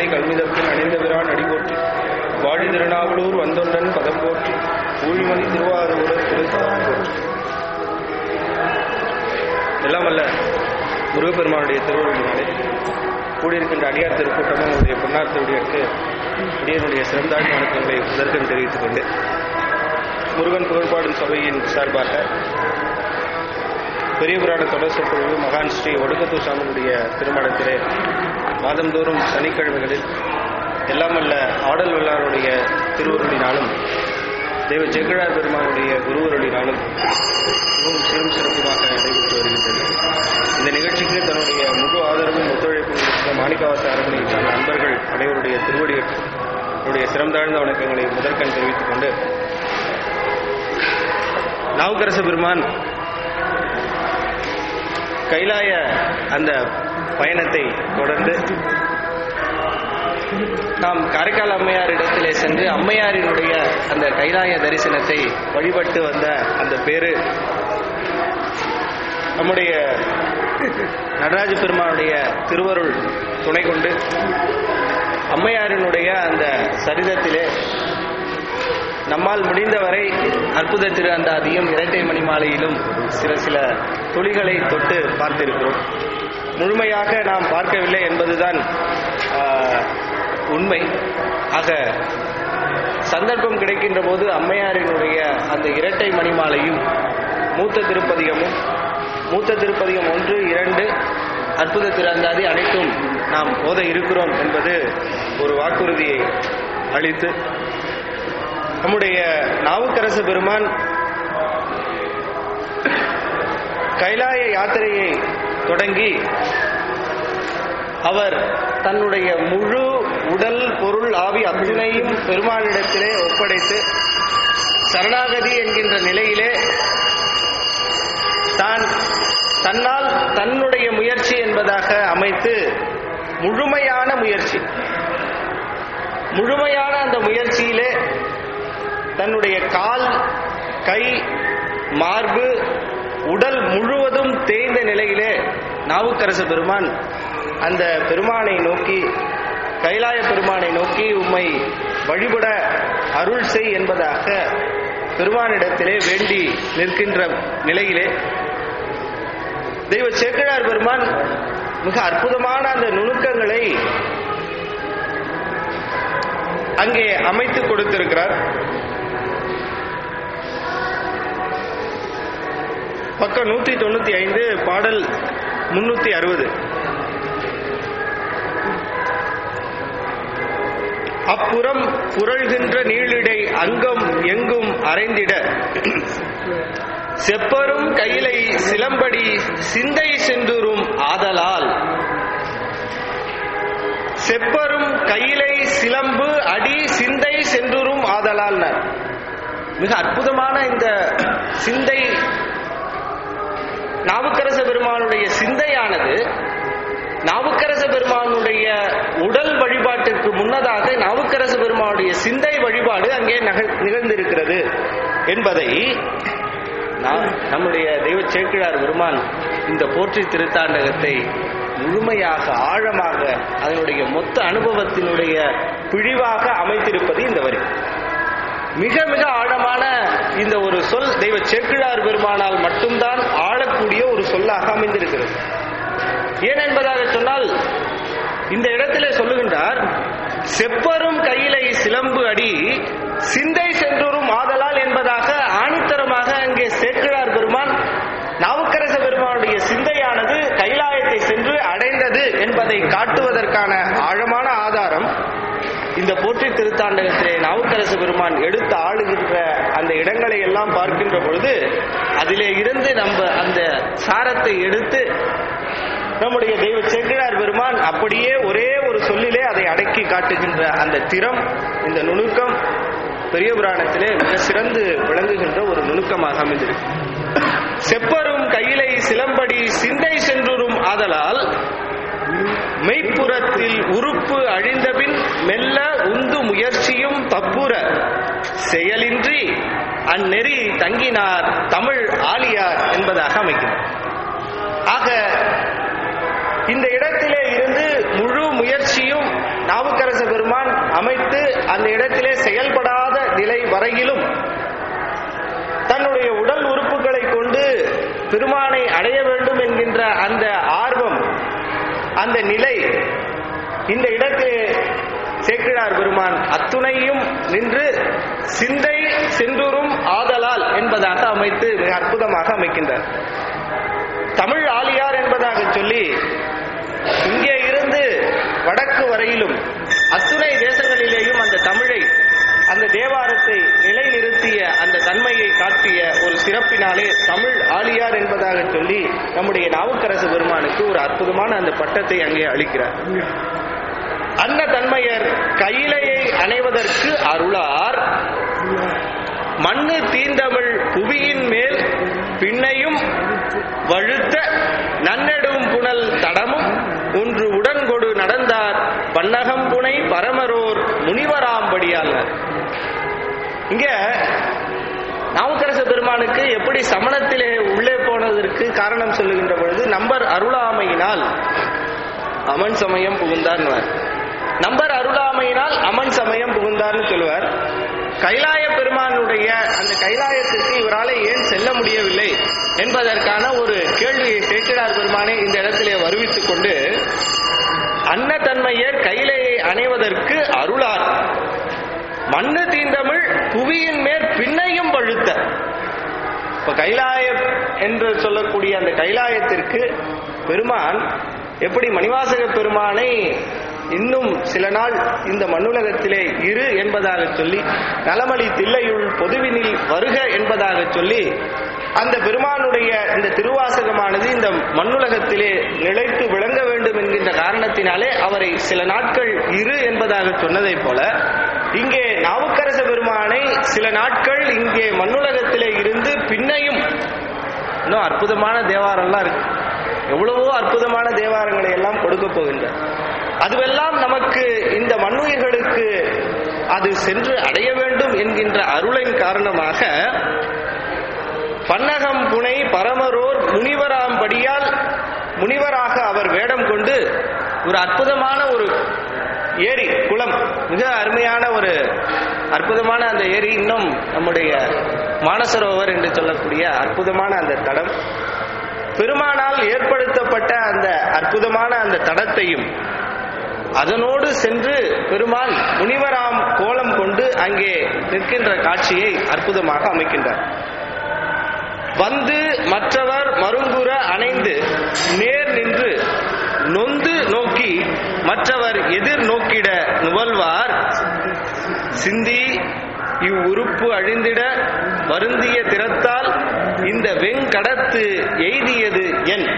கல்மிதத்தில் அணிந்த பிரான் அடி போற்றி வாழி திருநாவலூர் வந்தொன்றன் பதம் போற்றி ஊழிமணி திருவாரூர் திருத்தலம் போற்றி எல்லாம் அல்ல முருகப்பெருமானுடைய திருவள்ளுவனாலே கூடியிருக்கின்ற அடியார் திருக்கூட்டமும் உடைய பொன்னார் திருடியருக்கு அடியனுடைய சிறந்தாழ்ந்த வணக்கங்களை முதற்கண் தெரிவித்துக் கொண்டு முருகன் புகழ்பாடும் சபையின் சார்பாக பெரிய புராண தொடர் சொற்பொழிவு மகான் ஸ்ரீ ஒடுக்கத்தூர் சாமியுடைய திருமணத்திலே மாதந்தோறும் சனிக்கிழமைகளில் எல்லாமல்ல ஆடல் வல்லாருடைய திருவருளினாலும் தெய்வ ஜெகழார் பெருமானுடைய குருவருளினாலும் மிகவும் சிறும் சிறப்புமாக நடைபெற்று வருகின்றது இந்த நிகழ்ச்சிக்கு தன்னுடைய முழு ஆதரவும் ஒத்துழைப்பும் கொடுத்த மாணிக்காவாச அரண்மனை சார்ந்த நண்பர்கள் அனைவருடைய திருவடிகளுடைய சிறந்தாழ்ந்த வணக்கங்களை முதற்கண் தெரிவித்துக் கொண்டு நாவுக்கரச பெருமான் கைலாய அந்த பயணத்தை தொடர்ந்து நாம் காரைக்கால் அம்மையார் இடத்திலே சென்று அம்மையாரினுடைய அந்த கைலாய தரிசனத்தை வழிபட்டு வந்த அந்த பேரு நம்முடைய நடராஜ பெருமானுடைய திருவருள் துணை கொண்டு அம்மையாரினுடைய அந்த சரிதத்திலே நம்மால் முடிந்தவரை அற்புத திரு அந்தாதியும் இரட்டை மணி மாலையிலும் சில சில துளிகளை தொட்டு பார்த்திருக்கிறோம் முழுமையாக நாம் பார்க்கவில்லை என்பதுதான் ஆஹ், உண்மை ஆக சந்தர்ப்பம் கிடைக்கின்ற போது அம்மையாரினுடைய அந்த இரட்டை மணிமாலையும் மூத்த திருப்பதிகமும் மூத்த திருப்பதிகம் ஒன்று இரண்டு அற்புத திறந்தாதி அனைத்தும் நாம் ஓத இருக்கிறோம் என்பது ஒரு வாக்குறுதியை அளித்து நம்முடைய நாவுக்கரசு பெருமான் கைலாய யாத்திரையை தொடங்கி அவர் தன்னுடைய முழு உடல் பொருள் ஆவி அத்துணையும் பெருமானிடத்திலே ஒப்படைத்து சரணாகதி என்கின்ற நிலையிலே தான் தன்னால் தன்னுடைய முயற்சி என்பதாக அமைத்து முழுமையான முயற்சி முழுமையான அந்த முயற்சியிலே தன்னுடைய கால் கை மார்பு உடல் முழுவதும் தேய்ந்த நிலையிலே நாவுக்கரசு பெருமான் அந்த பெருமானை நோக்கி கைலாய பெருமானை நோக்கி உம்மை வழிபட அருள் செய் என்பதாக பெருமானிடத்திலே வேண்டி நிற்கின்ற நிலையிலே தெய்வ சேக்கிழார் பெருமான் மிக அற்புதமான அந்த நுணுக்கங்களை அங்கே அமைத்து கொடுத்திருக்கிறார் பக்கம் நூத்தி தொண்ணூத்தி ஐந்து பாடல் முன்னூத்தி அறுபது அப்புறம் புரள்கின்ற நீளிடை அங்கம் எங்கும் அரைந்திட செப்பரும் கையிலை சிலம்படி சிந்தை சென்றுரும் ஆதலால் செப்பரும் கையிலை சிலம்பு அடி சிந்தை சென்றுரும் ஆதலால் மிக அற்புதமான இந்த சிந்தை நாவுக்கரச பெருமானுடைய சிந்தையானது நாவுக்கரச பெருமானுடைய உடல் வழிபாட்டிற்கு முன்னதாக நாவுக்கரச பெருமானுடைய சிந்தை வழிபாடு அங்கே நகழ் நிகழ்ந்திருக்கிறது என்பதை நாம் நம்முடைய தெய்வ சேக்கிழார் பெருமான் இந்த போற்றி திருத்தாண்டகத்தை முழுமையாக ஆழமாக அதனுடைய மொத்த அனுபவத்தினுடைய பிழிவாக அமைத்திருப்பது இந்த வரி மிக மிக ஆழமான இந்த ஒரு சொல் தெய்வ சேக்கிழார் பெருமானால் மட்டும்தான் ஆளக்கூடிய ஒரு சொல்லாக அமைந்திருக்கிறது ஏன் என்பதாக சொன்னால் இந்த இடத்திலே சொல்லுகின்றார் செப்பரும் கையிலை சிலம்பு அடி சிந்தை சென்றோரும் ஆதலால் என்பதாக ஆணித்தரமாக அங்கே சேக்கிழார் பெருமான் நாவுக்கரச பெருமானுடைய சிந்தையானது கைலாயத்தை சென்று அடைந்தது என்பதை காட்டுவதற்கான ஆழமான ஆதாரம் இந்த போற்றி திருத்தாண்டகத்திலே நாவுக்கரசு பெருமான் எடுத்து ஆளுகின்ற அந்த இடங்களை எல்லாம் பார்க்கின்ற பொழுது அதிலே இருந்து நம்ம அந்த சாரத்தை எடுத்து நம்முடைய தெய்வ செங்கிழார் பெருமான் அப்படியே ஒரே ஒரு சொல்லிலே அதை அடக்கி காட்டுகின்ற அந்த திறம் இந்த நுணுக்கம் பெரிய புராணத்திலே மிக சிறந்து விளங்குகின்ற ஒரு நுணுக்கமாக அமைந்திருக்கு செப்பரும் கையிலை சிலம்படி சிந்தை சென்றுரும் ஆதலால் மெய்ப்புறத்தில் உறுப்பு அழிந்தபின் மெல்ல உந்து முயற்சியும் தப்புற செயலின்றி அந்நெறி தங்கினார் தமிழ் ஆலியார் என்பதாக அமைக்கிறார் ஆக இந்த இடத்திலே இருந்து முழு முயற்சியும் நாவுக்கர அமைத்து அந்த இடத்திலே செயல்படாத நிலை வரையிலும் தன்னுடைய உடல் உறுப்புகளை கொண்டு பெருமானை அடைய வேண்டும் என்கின்ற அந்த ஆர்வம் அந்த நிலை இந்த இடத்திலே சேக்கிழார் பெருமான் அத்துணையும் நின்று சிந்தை சென்றுரும் ஆதலால் என்பதாக அமைத்து மிக அற்புதமாக அமைக்கின்றார் தமிழ் ஆலியார் என்பதாக சொல்லி இங்கே இருந்து வடக்கு வரையிலும் அத்துணை தேசங்களிலேயும் அந்த தமிழை அந்த தேவாரத்தை நிலைநிறுத்திய அந்த தன்மையை காட்டிய ஒரு சிறப்பினாலே தமிழ் ஆலியார் என்பதாக சொல்லி நம்முடைய நாவுக்கரசு பெருமானுக்கு ஒரு அற்புதமான அந்த பட்டத்தை அங்கே அளிக்கிறார் அன்ன தன்மையர் கையிலையை அணைவதற்கு அருளார் மண்ணு தீந்தமிழ் புவியின் மேல் பின்னையும் வழுத்த நன்னெடும் புனல் தடமும் ஒன்று உடன்கொடு நடந்தார் பன்னகம் புனை பரமரோர் முனிவராம்படியாளர் இங்க நாவுக்கரசு பெருமானுக்கு எப்படி சமணத்திலே உள்ளே போனதற்கு காரணம் சொல்லுகின்ற பொழுது நம்பர் அருளாமையினால் அமன் சமயம் புகுந்தார் நம்பர் அருளாமையினால் அமன் சமயம் புகுந்தார்னு சொல்லுவார் கைலாய பெருமானுடைய அந்த கைலாயத்திற்கு இவரால் ஏன் செல்ல முடியவில்லை என்பதற்கான ஒரு கேள்வியை சேக்கிரார் பெருமானை இந்த இடத்திலே வருவித்துக் கொண்டு அன்னதன்மையர் கைலையை அணைவதற்கு அருளார் மண்ணு தீந்தமிழ் புவியின் மேற் பின்னையும் பழுத்த இப்ப கைலாய என்று சொல்லக்கூடிய அந்த கைலாயத்திற்கு பெருமான் எப்படி மணிவாசக பெருமானை இன்னும் சில நாள் இந்த மண்ணுலகத்திலே இரு என்பதாக சொல்லி நலமளி தில்லையுள் பொதுவினில் வருக என்பதாக சொல்லி அந்த பெருமானுடைய இந்த திருவாசகமானது இந்த மண்ணுலகத்திலே நிலைத்து விளங்க வேண்டும் என்கின்ற காரணத்தினாலே அவரை சில நாட்கள் இரு என்பதாக சொன்னதைப் போல இங்கே நாவுக்கரச பெருமானை சில நாட்கள் இங்கே மண்ணுலகத்திலே இருந்து பின்னையும் இன்னும் அற்புதமான தேவாரம்லாம் இருக்கு எவ்வளவோ அற்புதமான தேவாரங்களை எல்லாம் கொடுக்க போகின்றார் அதுவெல்லாம் நமக்கு இந்த மண்ணுயிர்களுக்கு அது சென்று அடைய வேண்டும் என்கின்ற அருளின் காரணமாக பன்னகம் புனை பரமரோர் முனிவராம்படியால் முனிவராக அவர் வேடம் கொண்டு ஒரு அற்புதமான ஒரு ஏரி குளம் மிக அருமையான ஒரு அற்புதமான அந்த ஏரி இன்னும் நம்முடைய மானசரோவர் என்று சொல்லக்கூடிய அற்புதமான அந்த தடம் பெருமானால் ஏற்படுத்தப்பட்ட அந்த அற்புதமான அந்த தடத்தையும் அதனோடு சென்று பெருமான் முனிவராம் கோலம் கொண்டு அங்கே நிற்கின்ற காட்சியை அற்புதமாக அமைக்கின்றார் வந்து மற்றவர் மருங்குற அணைந்து நேர் நின்று நொந்து நோக்கி மற்றவர் எதிர் நோக்கிட நுவல்வார் சிந்தி இவ்வுறுப்பு அழிந்திட வருந்திய திறத்தால் இந்த வெங்கடத்து எய்தியது என்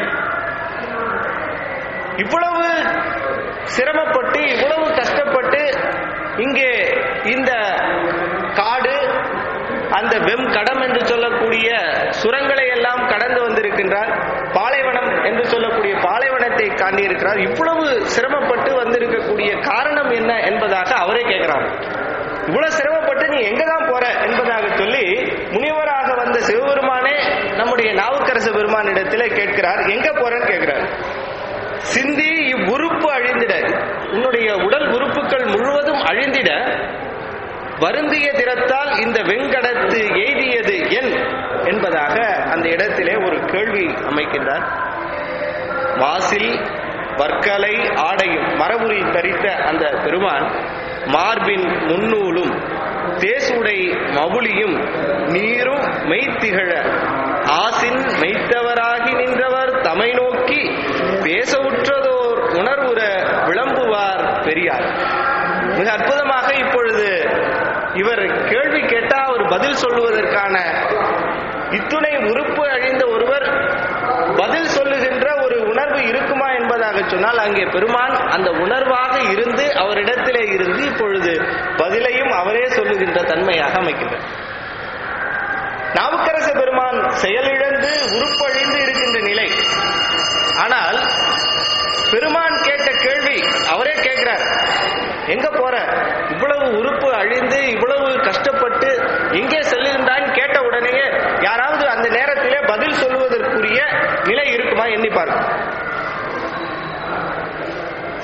இவ்வளவு சிரமப்பட்டு இவ்வளவு கஷ்டப்பட்டு இங்கே இந்த காடு அந்த வெம் கடம் என்று சொல்லக்கூடிய சுரங்களை எல்லாம் கடந்து வந்திருக்கின்றார் பாலைவனம் என்று சொல்லக்கூடிய பாலைவனத்தை காண்டி இருக்கிறார் இவ்வளவு சிரமப்பட்டு வந்திருக்கக்கூடிய காரணம் என்ன என்பதாக அவரே கேட்கிறார் இவ்வளவு சிரமப்பட்டு நீ எங்க தான் போற என்பதாக சொல்லி முனிவராக வந்த சிவபெருமானே நம்முடைய நாவுக்கரச பெருமானிடத்திலே கேட்கிறார் எங்க போறேன்னு கேட்கிறார் சிந்தி இவ்வுறுப்பு அழிந்திட உன்னுடைய உடல் உறுப்புகள் முழுவதும் அழிந்திட வருந்திய திறத்தால் இந்த வெங்கடத்து எய்தியது என் என்பதாக அந்த இடத்திலே ஒரு கேள்வி அமைக்கின்றார் வாசில் வர்க்கலை ஆடையும் மரபுரி தரித்த அந்த பெருமான் மார்பின் முன்னூலும் தேசுடை மவுளியும் நீரும் மெய்த்திகழ ஆசின் மெய்த்தவராகி நின்றவர் தமை நோக்கி பேச உற்றதோர் உணர்வுற விளம்புவார் பெரியார் மிக அற்புதமாக இப்பொழுது இவர் கேள்வி கேட்டா அவர் பதில் சொல்லுவதற்கான இத்துணை உறுப்பு அழிந்த ஒருவர் பதில் சொல்லுகின்ற ஒரு உணர்வு இருக்குமா என்பதாக சொன்னால் அங்கே பெருமான் அந்த உணர்வாக இருந்து அவரிடத்திலே இருந்து இப்பொழுது பதிலையும் அவரே சொல்லுகின்ற தன்மையாக அமைக்கின்றார் நாவுக்கரச பெருமான் செயலிழந்து உறுப்பழிந்து இருக்கின்ற நிலை ஆனால் பெருமான் கேட்ட கேள்வி அவரே கேட்கிறார் எங்க போற இவ்வளவு உறுப்பு அழிந்து இவ்வளவு கஷ்டப்பட்டு எங்கே செல்லுகின்றான்னு கேட்ட உடனேயே யாராவது அந்த நேரத்திலே பதில் சொல்லுவதற்குரிய நிலை இருக்குமா எண்ணி பாருங்க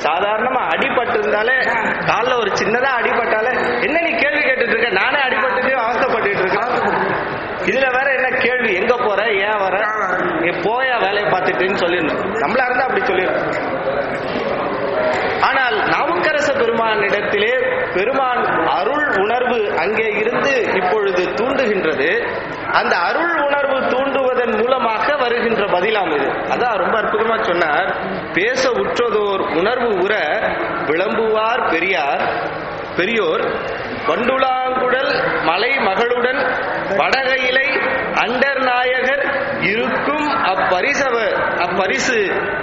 சாதாரணமா அடிபட்டு இருந்தாலே கால்ல ஒரு சின்னதா அடிபட்டாலே என்ன நீ கேள்வி கேட்டுட்டு இருக்க நானே அடிபட்டுட்டு அவஸ்தைப்பட்டுட்டு இருக்கேன் இதுல வேற என்ன கேள்வி எங்க போற ஏன் வர நீ போயா வேலையை பார்த்துட்டுன்னு சொல்லிடணும் நம்மளா இருந்தா அப்படி சொல்லிடணும் ஆனால் நாவுக்கரச பெருமானிடத்திலே பெருமான் அருள் உணர்வு அங்கே இருந்து இப்பொழுது தூண்டுகின்றது அந்த அருள் உணர்வு தூண்டுவதன் மூலமாக வருகின்ற பதிலாம் இது அதான் ரொம்ப அற்புதமா சொன்னார் பேச உற்றதோர் உணர்வு உற விளம்புவார் பெரியார் பெரியோர் வண்டுலாங்குழல் மலை மகளுடன் வடகையிலை அண்டர் நாயகர் இருக்கும் அப்பரிசவ அப்பரிசு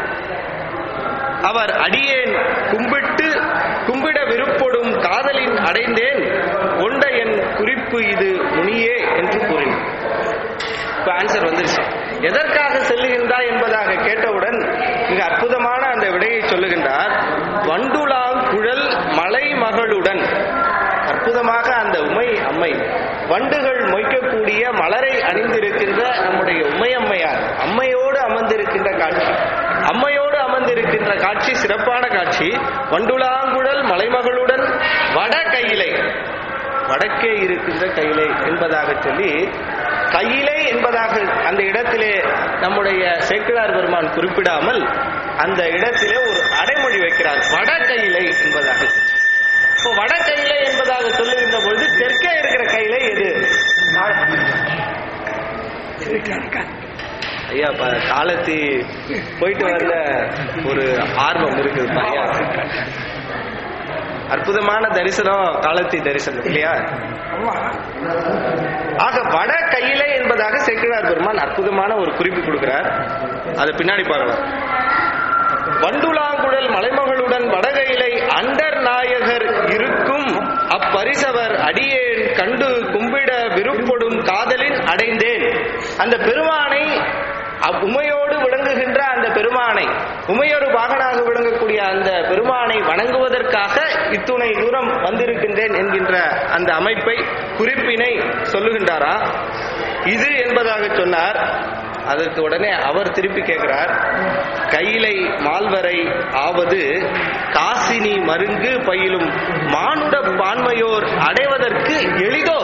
அவர் அடியேன் கும்பிட்டு கும்பிட விருப்பொடும் காதலின் அடைந்தேன் கொண்ட என் குறிப்பு இது முனியே என்று கூறினார் இப்ப ஆன்சர் வந்துருச்சு எதற்காக செல்லுகின்றாய் என்பதாக கேட்டவுடன் மிக அற்புதமான அந்த விடையை சொல்லுகின்றார் வண்டுலாங் குழல் மலை மகளுடன் அற்புதமாக அந்த உமை அம்மை வண்டுகள் மொய்க்கக்கூடிய மலரை அணிந்திருக்கின்ற நம்முடைய உமையம்மையார் அம்மையோடு அமர்ந்திருக்கின்ற காட்சி அம்மையோடு அமர்ந்திருக்கின்ற காட்சி சிறப்பான காட்சி வண்டுலாங்குழல் மலைமகளுடன் வட கையிலை வடக்கே இருக்கின்ற கையிலை என்பதாக சொல்லி கையிலை என்பதாக அந்த இடத்திலே நம்முடைய சேக்கிழார் பெருமான் குறிப்பிடாமல் அந்த இடத்திலே ஒரு அடைமொழி வைக்கிறார் வட கையிலை என்பதாக இப்போ வட கையிலை என்பதாக சொல்லுகின்ற பொழுது தெற்கே இருக்கிற கையிலை எது ஐயா இப்ப காலத்தி போயிட்டு வரல ஒரு ஆர்வம் இருக்குது ஐயா அற்புதமான தரிசனம் காலத்தி தரிசனம் இல்லையா ஆக வட கையிலே என்பதாக சேக்கிழார் பெருமான் அற்புதமான ஒரு குறிப்பு கொடுக்கிறார் அதை பின்னாடி பார்க்கலாம் வண்டுலாங்குழல் மலைமகளுடன் வடகையிலை அண்டர் நாயகர் இருக்கும் அப்பரிசவர் அடியேன் கண்டு கும்பிட விருப்பொடும் காதலின் அடைந்தேன் அந்த பெருமானை அவ் உமையோடு விளங்குகின்ற அந்த பெருமானை உமையோடு வாகனாக விளங்கக்கூடிய அந்த பெருமானை வணங்குவதற்காக இத்துணை தூரம் வந்திருக்கின்றேன் என்கின்ற அந்த அமைப்பை குறிப்பினை சொல்லுகின்றாரா இது என்பதாக சொன்னார் அதற்கு உடனே அவர் திருப்பி கேட்கிறார் கையிலை மால்வரை ஆவது காசினி மருங்கு பயிலும் மானுட பான்மையோர் அடைவதற்கு எளிதோ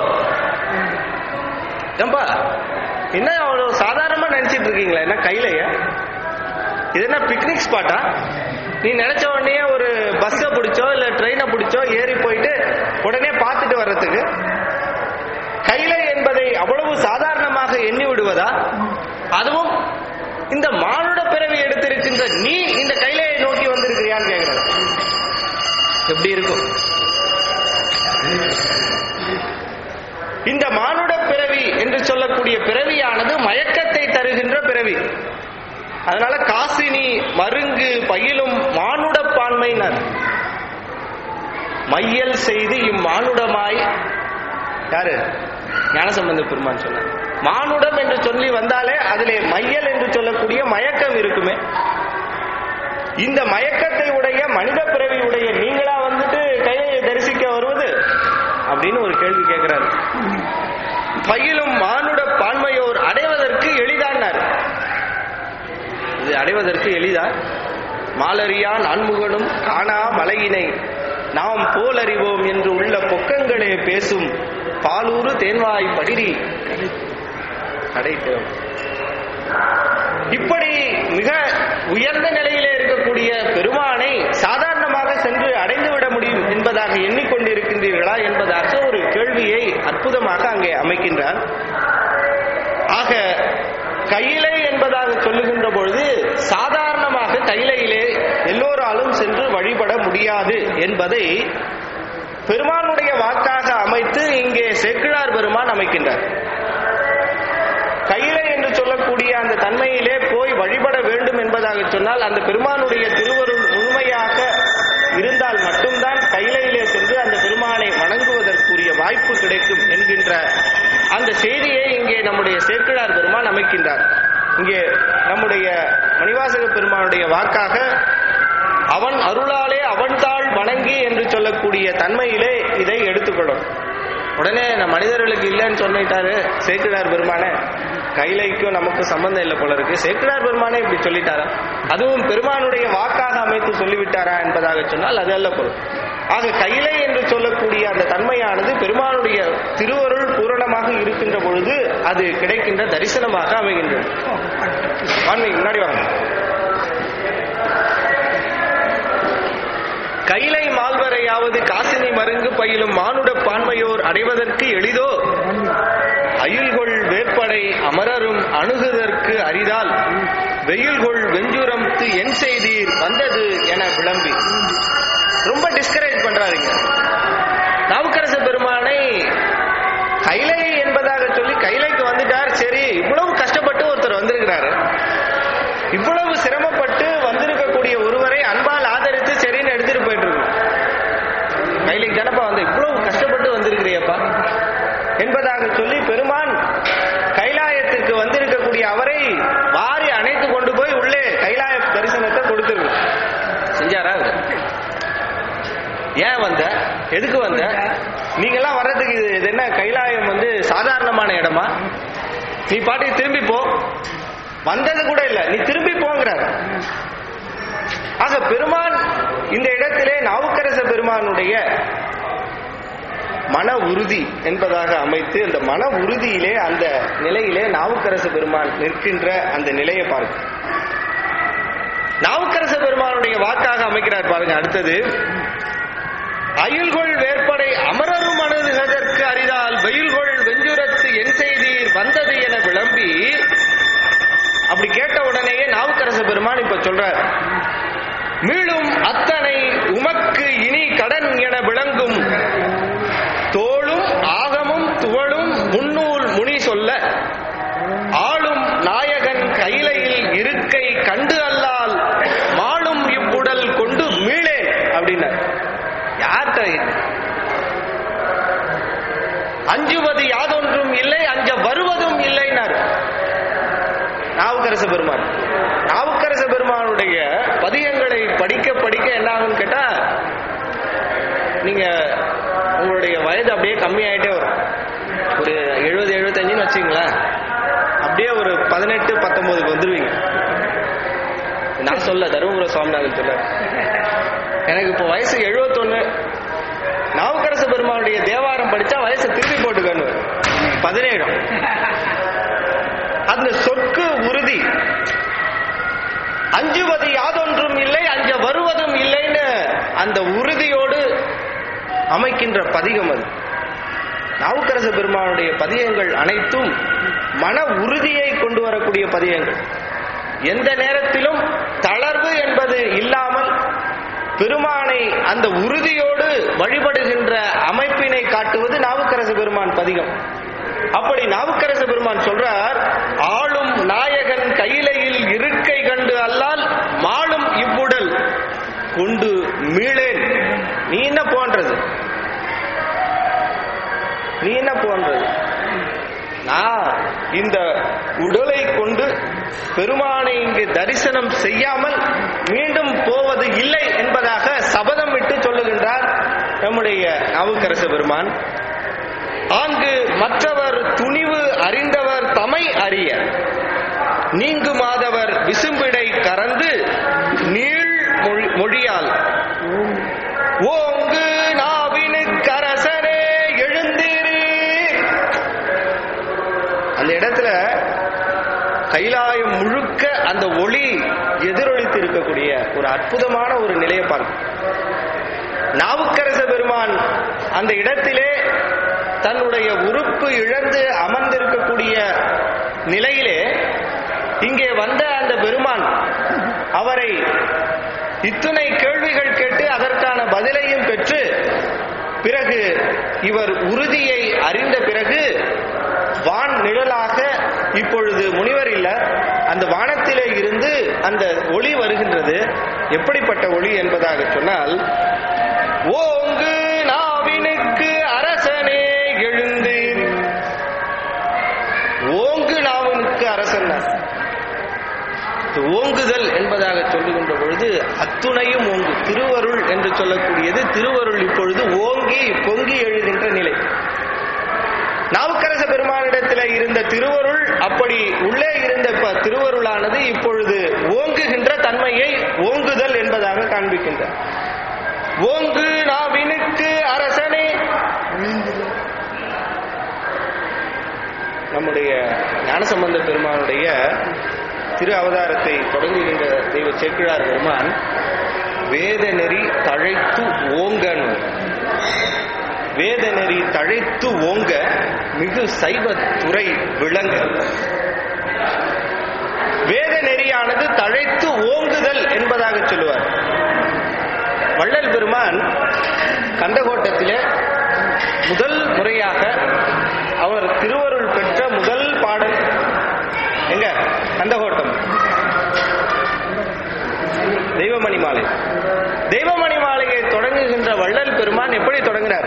ஏம்பா என்ன அவ்வளவு சாதாரணமா நினைச்சிட்டு இருக்கீங்களா என்ன கையிலைய இது என்ன பிக்னிக் ஸ்பாட்டா நீ நினைச்ச உடனே ஒரு பஸ்ஸை பிடிச்சோ இல்ல ட்ரெயினை பிடிச்சோ ஏறி போயிட்டு உடனே பார்த்துட்டு வர்றதுக்கு கைலை என்பதை அவ்வளவு சாதாரணமாக எண்ணி விடுவதா அதுவும் இந்த மானுட பிறவி எடுத்திருக்கின்ற நீ இந்த கைலையை நோக்கி வந்திருக்கிறியான்னு கேட்கிறார் எப்படி இருக்கும் இந்த மானுட பிறவி என்று சொல்லக்கூடிய பிறவியானது மயக்கத்தை தருகின்ற பிறவி அதனால காசினி மருங்கு பயிலும் மானுட பான்மையினர் மையல் செய்து இம்மானுடமாய் யாரு ஞானசம்பந்த பெருமான் சொன்னார் மானுடம் என்று சொல்லி வந்தாலே அதிலே மையல் என்று சொல்லக்கூடிய மயக்கம் இருக்குமே இந்த மயக்கத்தை உடைய மனித பிறவி உடைய நீங்களா வந்துட்டு கையை தரிசிக்க வருவது அப்படின்னு ஒரு கேள்வி கேட்கிறாரு பயிலும் மானுட பான்மையோர் அடைவதற்கு எளிதானார் இது அடைவதற்கு எளிதா மாலரியா நான்முகனும் காணா மலையினை நாம் போல் அறிவோம் என்று உள்ள பொக்கங்களே பேசும் பாலூரு தேன்வாய் படிரி அடைக்கிறோம் இப்படி மிக உயர்ந்த நிலையிலே இருக்கக்கூடிய பெருமானை சாதாரணமாக சென்று அடைந்து விட முடியும் என்பதாக எண்ணிக்கொண்டிருக்கின்றீர்களா என்பதாக ஒரு கேள்வியை அற்புதமாக அங்கே அமைக்கின்றார் ஆக கையிலை என்பதாக சொல்லுகின்ற பொழுது சாதாரணமாக கையிலையிலே எல்லோராலும் சென்று வழிபட முடியாது என்பதை பெருமானுடைய வாக்காக அமைத்து இங்கே செக்கிழார் பெருமான் அமைக்கின்றார் கையிலை என்று சொல்லக்கூடிய அந்த தன்மையிலே போய் வழிபட வேண்டும் என்பதாக சொன்னால் அந்த பெருமானுடைய திருவருள் முழுமையாக இருந்தால் மட்டும்தான் கையிலையிலே சென்று அந்த பெருமானை வணங்குவதற்குரிய வாய்ப்பு கிடைக்கும் என்கின்ற அந்த செய்தியை இங்கே நம்முடைய சேக்கிழார் பெருமான் அமைக்கின்றார் இங்கே நம்முடைய மணிவாசக பெருமானுடைய வாக்காக அவன் அருளாலே அவன்தாள் வணங்கி என்று சொல்லக்கூடிய தன்மையிலே இதை எடுத்துக்கொள்ளும் உடனே நான் மனிதர்களுக்கு இல்லைன்னு சொல்லிட்டாரு சேக்கிழார் பெருமானே கைலைக்கும் நமக்கும் சம்பந்தம் இல்லை போல இருக்கு சேக்கிழார் பெருமானே இப்படி சொல்லிட்டாரா அதுவும் பெருமானுடைய வாக்காக அமைத்து சொல்லிவிட்டாரா என்பதாக சொன்னால் அது அல்ல பொருள் ஆக கைலை என்று சொல்லக்கூடிய அந்த தன்மையானது பெருமானுடைய திருவருள் பூரணமாக இருக்கின்ற பொழுது அது கிடைக்கின்ற தரிசனமாக அமைகின்றது வாங்க, முன்னாடி வாங்க கைலை மால்வரையாவது காசினி மருங்கு பயிலும் மானுட பான்மையோர் அடைவதற்கு எளிதோ அயுள்கொள் வேற்படை அமரரும் அணுகுதற்கு அரிதால் வெயில்கொள் வெஞ்சுரம்த்து என் செய்தீர் வந்தது என விளம்பி ரொம்ப டிஸ்கரேஜ் பண்றாருங்க நாவுக்கரச பெருமானை கைலை என்பதாக சொல்லி கைலைக்கு வந்துட்டார் சரி இவ்வளவு கஷ்டப்பட்டு ஒருத்தர் வந்திருக்கிறாரு இவ்வளவு சிரமப்பட்டு வந்திருக்கக்கூடிய ஒருவரை அன்பால் ஆதரித்து சரின்னு எடுத்துட்டு போயிட்டு இருக்கோம் கைலைக்கு தானப்பா வந்து இவ்வளவு கஷ்டப்பட்டு வந்திருக்கிறியப்பா என்பதாக சொல்லி பெருமான் கைலாயத்திற்கு வந்திருக்கக்கூடிய அவரை வாரி அணைத்து கொண்டு போய் உள்ளே கைலாய தரிசனத்தை கொடுத்துருக்கு செஞ்சாரா அவரு ஏன் வந்த எதுக்கு வந்த நீங்கெல்லாம் வர்றதுக்கு இது இது என்ன கைலாயம் வந்து சாதாரணமான இடமா நீ பாட்டுக்கு திரும்பி போ வந்தது கூட இல்ல நீ திரும்பி போங்கிறார் ஆக பெருமான் இந்த இடத்திலே நாவுக்கரச பெருமானுடைய மன உறுதி என்பதாக அமைத்து அந்த மன உறுதியிலே அந்த நிலையிலே நாவுக்கரச பெருமான் நிற்கின்ற அந்த நிலையை பார்க்க நாவுக்கரச பெருமானுடைய வாக்காக அமைக்கிறார் பாருங்க அடுத்தது அயுள்கொள் வேற்படை அமரரும் அணுகுதற்கு அரிதால் வெயில்கொள் வெஞ்சுரத்து என் செய்தீர் வந்தது என விளம்பி அப்படி கேட்ட உடனேயே நாவுக்கரச பெருமான் இப்ப சொல்றார் மீளும் அத்தனை உமக்கு இனி கடன் என விளங்கும் தோளும் ஆகமும் துவளும் முன்னூல் முனி சொல்ல ஆளும் நாயகன் கைலையில் இருக்கை கண்டு அல்லால் மாளும் இவ்வுடல் கொண்டு மீளேன் அப்படின்னார் யார்கிட்ட இது? அஞ்சுவது யாதொன்றும் இல்லை அஞ்ச வருவதும் இல்லைன்னார் நாவுக்கரச பெருமான் நாவுக்கரச பெருமானுடைய பதிகங்களை படிக்க படிக்க என்ன ஆகும்னு கேட்டா நீங்க உங்களுடைய வயது அப்படியே கம்மியாயிட்டே வரும் ஒரு எழுபது எழுபத்தஞ்சுன்னு வச்சுங்களேன் அப்படியே ஒரு பதினெட்டு பத்தொன்பதுக்கு வந்துருவீங்க நான் சொல்ல தருமபுர சுவாமிநாதன் சொல்ல எனக்கு இப்போ வயசு எழுபத்தொன்னு நாவுக்கரசு பெருமானுடைய தேவாரம் படிச்சா வயசை திருப்பி போட்டுக்கணும் பதினேழு அந்த சொற்கு உறுதி அஞ்சுவது யாதொன்றும் இல்லை அஞ்ச வருவதும் இல்லைன்னு அந்த உறுதியோடு அமைக்கின்ற பதிகம் அது நாவுக்கரச பெருமானுடைய பதியங்கள் அனைத்தும் மன உறுதியை கொண்டு வரக்கூடிய பதியங்கள் எந்த நேரத்திலும் தளர்வு என்பது இல்லாமல் பெருமானை அந்த உறுதியோடு வழிபடுகின்ற அமைப்பினை காட்டுவது நாவுக்கரசு பெருமான் பதிகம் அப்படி நாவுக்கரசு பெருமான் சொல்றார் ஆளும் நாயகன் கையிலையில் இருக்கை கண்டு அல்லால் மாளும் இவ்வுடல் கொண்டு மீளேன் நீ என்ன போன்றது நீ என்ன போன்றது நான் இந்த உடலை கொண்டு பெருமானை இங்கு தரிசனம் செய்யாமல் மீண்டும் போவது இல்லை என்பதாக சபதம் விட்டு சொல்லுகின்றார் நம்முடைய நாவுக்கரசு பெருமான் ஆங்கு மற்றவர் துணிவு அறிந்தவர் தமை அறிய நீங்கு மாதவர் விசும்பிடை கறந்து நீள் மொழி- மொழியால் ஓங்கு நாவினுக்கரசனே எழுந்திரு அந்த இடத்துல கைலாயம் முழுக்க அந்த ஒளி எதிரொலித்து இருக்கக்கூடிய ஒரு அற்புதமான ஒரு நிலையை பார்க்கும் நாவுக்கரச பெருமான் அந்த இடத்திலே தன்னுடைய உறுப்பு இழந்து அமர்ந்திருக்கக்கூடிய நிலையிலே இங்கே வந்த அந்த பெருமான் அவரை இத்துணை கேள்விகள் கேட்டு அதற்கான பதிலையும் பெற்று பிறகு இவர் உறுதியை அறிந்த பிறகு வான் நிழலாக இப்பொழுது முனிவர் இல்ல அந்த வானத்திலே இருந்து அந்த ஒளி வருகின்றது எப்படிப்பட்ட ஒளி என்பதாக சொன்னால் ஓங்கு நாவினுக்கு அரசனே எழுந்து ஓங்கு நாவினுக்கு அரசன் ஓங்குதல் என்பதாக சொல்லுகின்ற பொழுது அத்துணையும் ஓங்கு திருவருள் என்று சொல்லக்கூடியது திருவருள் இப்பொழுது ஓங்கி பொங்கி எழுகின்ற நிலை நாவுக்கரச பெருமானிடத்தில் இருந்த திருவருள் அப்படி உள்ளே இருந்த இப்ப திருவருளானது இப்பொழுது ஓங்குகின்ற தன்மையை ஓங்குதல் என்பதாக காண்பிக்கின்றார் ஓங்கு நாவினுக்கு அரசனே நம்முடைய ஞானசம்பந்த பெருமானுடைய திரு அவதாரத்தை தொடங்குகின்ற தெய்வ சேக்கிழார் பெருமான் வேத நெறி தழைத்து ஓங்கன் வேத நெறி தழைத்து ஓங்க மிகு சைவ துறை விளங்க வேத நெறியானது தழைத்து ஓங்குதல் என்பதாக சொல்லுவார் வள்ளல் பெருமான் கந்தகோட்டத்திலே முதல் முறையாக அவர் திருவருள் பெற்ற முதல் பாடல் எங்க கந்தகோட்டம் தெய்வமணி மாலை தெய்வமணி மாலையை தொடங்குகின்ற வள்ளல் பெருமான் எப்படி தொடங்கினார்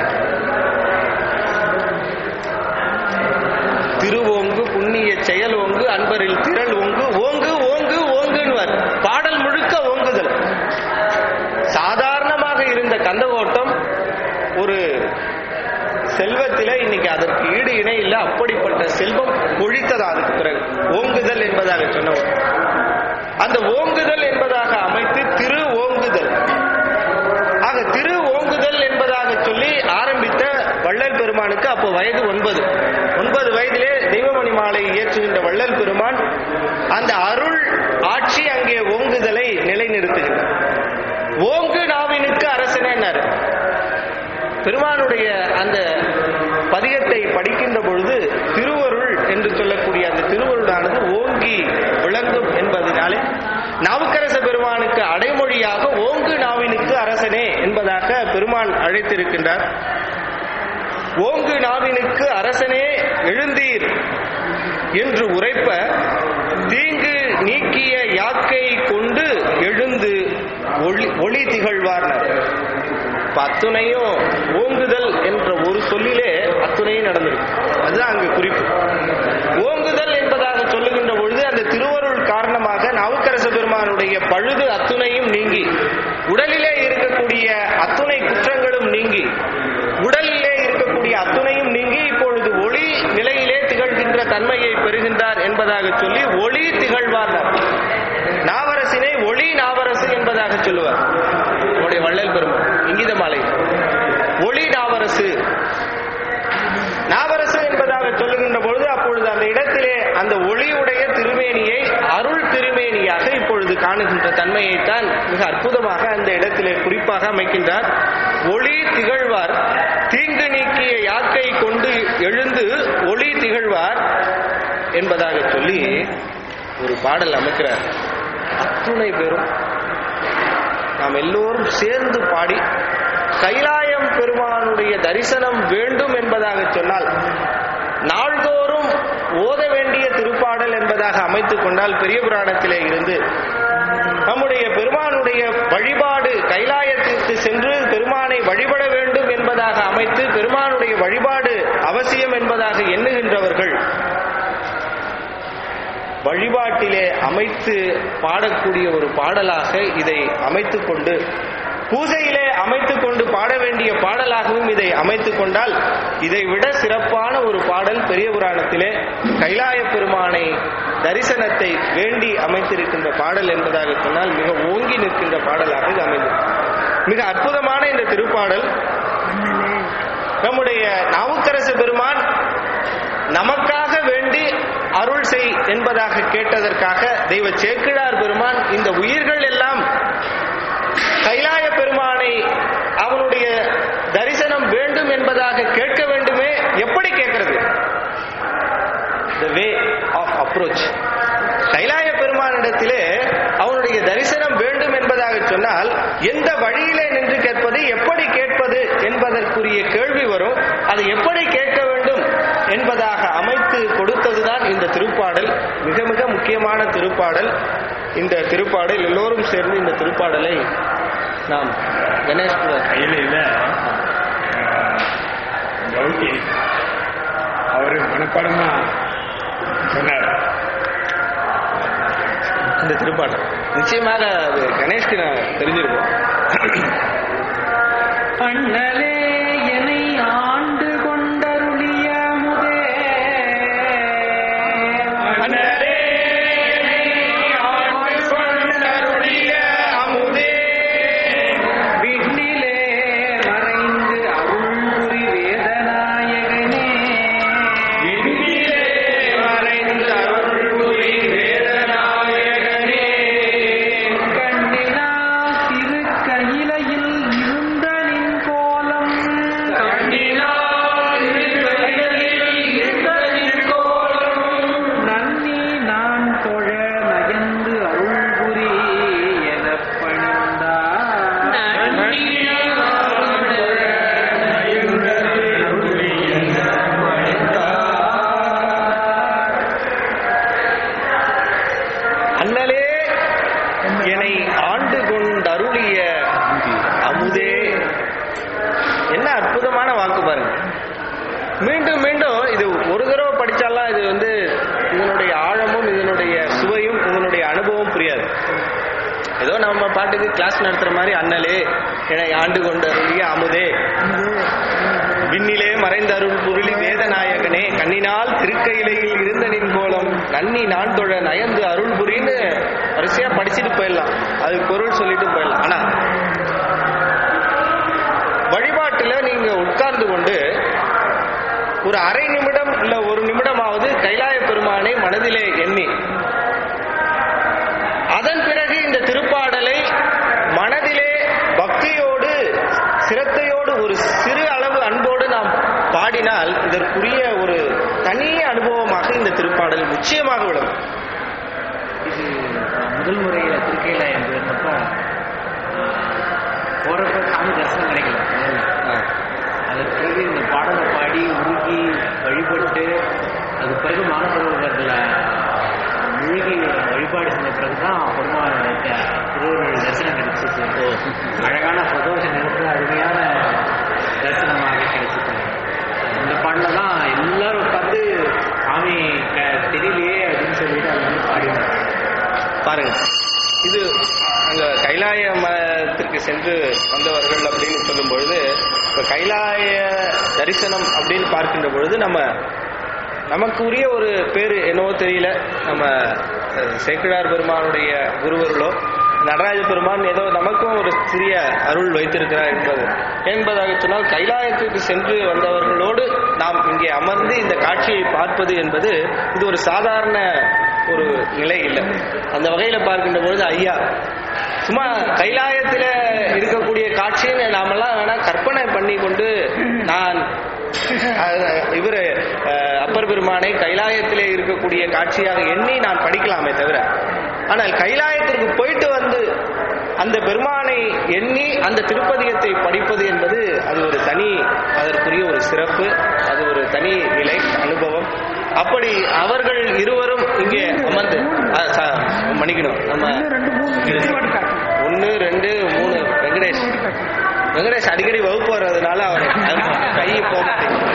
திருவோங்கு புண்ணிய செயல் ஓங்கு அன்பரில் திரள் ஓங்கு ஓங்கு ஓங்கு ஓங்குன்னுவார் பாடல் முழுக்க ஓங்குதல் சாதாரணமாக இருந்த கந்தகோட்டம் ஒரு செல்வத்திலே இன்னைக்கு அதற்கு ஈடு இணை இல்லை அப்படிப்பட்ட செல்வம் கொழித்ததா அதுக்கு பிறகு ஓங்குதல் என்பதாக சொன்னவர் அந்த ஓங்குதல் என்பதாக அமைத்து திரு ஓங்குதல் ஆக திரு ஓங்குதல் என்பதாக சொல்லி ஆரம்பித்த வள்ளல் பெருமானுக்கு அப்போ வயது ஒன்பது ஒன்பது வயதிலே தெய்வமணி மாலை இயற்றுகின்ற வள்ளல் பெருமான் அந்த அருள் ஆட்சி அங்கே ஓங்குதலை நிலைநிறுத்துகிறார் ஓங்கு நாவினுக்கு அரசனேன்னார் பெருமானுடைய அந்த பதிகத்தை படிக்கின்ற பொழுது திருவருள் என்று சொல்லக்கூடிய அந்த திருவருளானது ஓங்கி விளங்கும் என்பதனாலே நாவுக்கரச பெருமானுக்கு அடைமொழியாக ஓங்கு நாவினுக்கு அரசனே என்பதாக பெருமான் அழைத்திருக்கின்றார் ஓங்கு நாவினுக்கு அரசனே எழுந்தீர் என்று உரைப்ப தீங்கு நீக்கிய யாக்கை கொண்டு எழுந்து ஒளி ஒளி திகழ்வார்னர் இப்ப அத்துணையும் ஓங்குதல் என்ற ஒரு சொல்லிலே அத்துணையும் நடந்திருக்கு அதுதான் அங்கு குறிப்பு ஓங்குதல் என்பதாக சொல்லுகின்ற பொழுது அந்த திருவருள் காரணமாக நாவுக்கரச பெருமானுடைய பழுது அத்துணையும் நீங்கி உடலிலே இருக்கக்கூடிய அத்துணை குற்றங்களும் நீங்கி உடலிலே இருக்கக்கூடிய அத்துணையும் நீங்கி இப்பொழுது ஒளி நிலையிலே திகழ்கின்ற தன்மையை பெறுகின்றார் என்பதாக சொல்லி ஒளி திகழ்வார் நாவரசினை ஒளி நாவரசு என்பதாக சொல்லுவார் நம்முடைய வள்ளல் பெருமான் இங்கித மாலை ஒளி நாவரசு நாவரசு என்பதாக சொல்லுகின்ற பொழுது அப்பொழுது அந்த இடத்திலே அந்த ஒளியுடைய திருமேனியை அருள் திருமேனியாக இப்பொழுது காணுகின்ற தன்மையைத்தான் மிக அற்புதமாக அந்த இடத்திலே குறிப்பாக அமைக்கின்றார் ஒளி திகழ்வார் தீங்கு நீக்கிய யாக்கை கொண்டு எழுந்து ஒளி திகழ்வார் என்பதாக சொல்லி ஒரு பாடல் அமைக்கிறார் அத்துணை பேரும் நாம் எல்லோரும் சேர்ந்து பாடி கைலாயம் பெருமானுடைய தரிசனம் வேண்டும் என்பதாக சொன்னால் நாள்தோறும் ஓத வேண்டிய திருப்பாடல் என்பதாக அமைத்துக் கொண்டால் பெரிய புராணத்திலே இருந்து நம்முடைய பெருமானுடைய வழிபாடு கைலாயத்திற்கு சென்று பெருமானை வழிபட வேண்டும் என்பதாக அமைத்து பெருமானுடைய வழிபாடு அவசியம் என்பதாக எண்ணுகின்றவர்கள் வழிபாட்டிலே அமைத்து பாடக்கூடிய ஒரு பாடலாக இதை அமைத்துக் கொண்டு பூஜையிலே அமைத்துக் கொண்டு பாட வேண்டிய பாடலாகவும் இதை அமைத்துக் கொண்டால் இதை விட சிறப்பான ஒரு பாடல் பெரிய புராணத்திலே கைலாய பெருமானை தரிசனத்தை வேண்டி அமைத்திருக்கின்ற பாடல் என்பதாக சொன்னால் மிக ஓங்கி நிற்கின்ற பாடலாக இது அமைந்தது மிக அற்புதமான இந்த திருப்பாடல் நம்முடைய நாவுக்கரசு பெருமான் நமக்காக வேண்டி அருள் செய் என்பதாக கேட்டதற்காக தெய்வ சேக்கிழார் பெருமான் இந்த உயிர்கள் எல்லாம் கைலாய பெருமானை அவனுடைய தரிசனம் வேண்டும் என்பதாக கேட்க வேண்டுமே எப்படி கேட்கிறது த வே ஆஃப் அப்ரோச் கைலாய பெருமானிடத்திலே அவனுடைய தரிசனம் வேண்டும் என்பதாக சொன்னால் எந்த வழியிலே நின்று கேட்பது எப்படி கேட்பது என்பதற்குரிய கேள்வி வரும் அதை எப்படி கேட்க வேண்டும் என்பதாக அமைத்து கொடுத்ததுதான் இந்த திருப்பாடல் மிக மிக முக்கியமான திருப்பாடல் இந்த திருப்பாடல் எல்லோரும் சேர்ந்து இந்த திருப்பாடலை நாம் கணேஷ் கையில இல்ல கௌரி அவரு மனப்பாடமா சொன்னார் இந்த திருப்பாடல் நிச்சயமாக அது கணேஷ்க்கு நான் தெரிஞ்சிருக்கோம் அண்ணலே என்னை ஆண்டு கொண்டருளிய முதே மீண்டும் மீண்டும் இது ஒரு தடவை படிச்சாலாம் இது வந்து இதனுடைய ஆழமும் இதனுடைய சுவையும் இதனுடைய அனுபவம் புரியாது ஏதோ நம்ம பாட்டுக்கு கிளாஸ் நடத்துற மாதிரி அண்ணலே என ஆண்டு கொண்ட அருளிய அமுதே விண்ணிலே மறைந்த அருள் பொருளி வேதநாயகனே கண்ணினால் திருக்கையிலையில் இருந்த நின் கோலம் நன்னி நான் தொழ நயந்து அருள் புரின்னு வரிசையா படிச்சுட்டு போயிடலாம் அது பொருள் சொல்லிட்டு போயிடலாம் ஆனா வழிபாட்டுல நீங்க உட்கார்ந்து கொண்டு ஒரு அரை நிமிடம் இல்ல ஒரு நிமிடமாவது கைலாய பெருமானை மனதிலே எண்ணி அதன் பிறகு இந்த திருப்பாடலை மனதிலே பக்தியோடு சிரத்தையோடு ஒரு சிறு அளவு அன்போடு நாம் பாடினால் இதற்குரிய ஒரு தனி அனுபவமாக இந்த திருப்பாடல் நிச்சயமாக விடும் இது நான் முதல் முறையில் திருக்கையில் போயிருந்தப்ப போகிறப்ப சாமி தரிசனம் கிடைக்கல முதல்ல. அதற்கு பிறகு இந்த பாடலை பாடி உருகி வழிபட்டு அது பிறகு மானசரோவரில் மூழ்கி வழிபாடு செஞ்ச பிறகு தான் பெருமாளுக்கு திருவருள் தரிசனம் கிடைச்சிச்சு அழகான பிரதோஷ நேரத்தில் அருமையான தரிசனமாக கிடைச்சிச்சு இந்த பாடல தான் எல்லாரும் உட்காந்து சாமி க- தெரியலையே அப்படின்னு சொல்லிட்டு அது வந்து பாடினாங்க பாருங்க இது அங்க கைலாய மதத்திற்கு சென்று வந்தவர்கள் அப்படின்னு சொல்லும் பொழுது இப்ப கைலாய தரிசனம் அப்படின்னு பார்க்கின்ற பொழுது நம்ம நமக்கு உரிய ஒரு பேரு என்னவோ தெரியல நம்ம அஹ், சேக்கிழார் பெருமானுடைய குருவர்களோ நடராஜ பெருமான் ஏதோ நமக்கும் ஒரு சிறிய அருள் வைத்திருக்கிறார் என்பது என்பதாக சொன்னால் கைலாயத்திற்கு சென்று வந்தவர்களோடு நாம் இங்கே அமர்ந்து இந்த காட்சியை பார்ப்பது என்பது இது ஒரு சாதாரண ஒரு நிலை இல்லை அந்த வகையில பார்க்கின்ற பொழுது ஐயா சும்மா கைலாயத்துல இருக்கக்கூடிய காட்சியை நாமெல்லாம் வேணா கற்பனை பண்ணி கொண்டு நான் இவர் அப்பர் பெருமானை கைலாயத்திலே இருக்கக்கூடிய காட்சியாக எண்ணி நான் படிக்கலாமே தவிர ஆனால் கைலாயத்திற்கு போயிட்டு வந்து அந்த பெருமானை எண்ணி அந்த திருப்பதிகத்தை படிப்பது என்பது அது ஒரு தனி அதற்குரிய ஒரு சிறப்பு அது ஒரு தனி நிலை அனுபவம் அப்படி அவர்கள் இருவரும் இங்கே அமர்ந்து அஹ், ச- மன்னிக்கணும் நம்ம ஒன்னு ரெண்டு மூணு வெங்கடேஷ் வெங்கடேஷ் அடிக்கடி வகுப்பு வர்றதுனால அவர் கை போக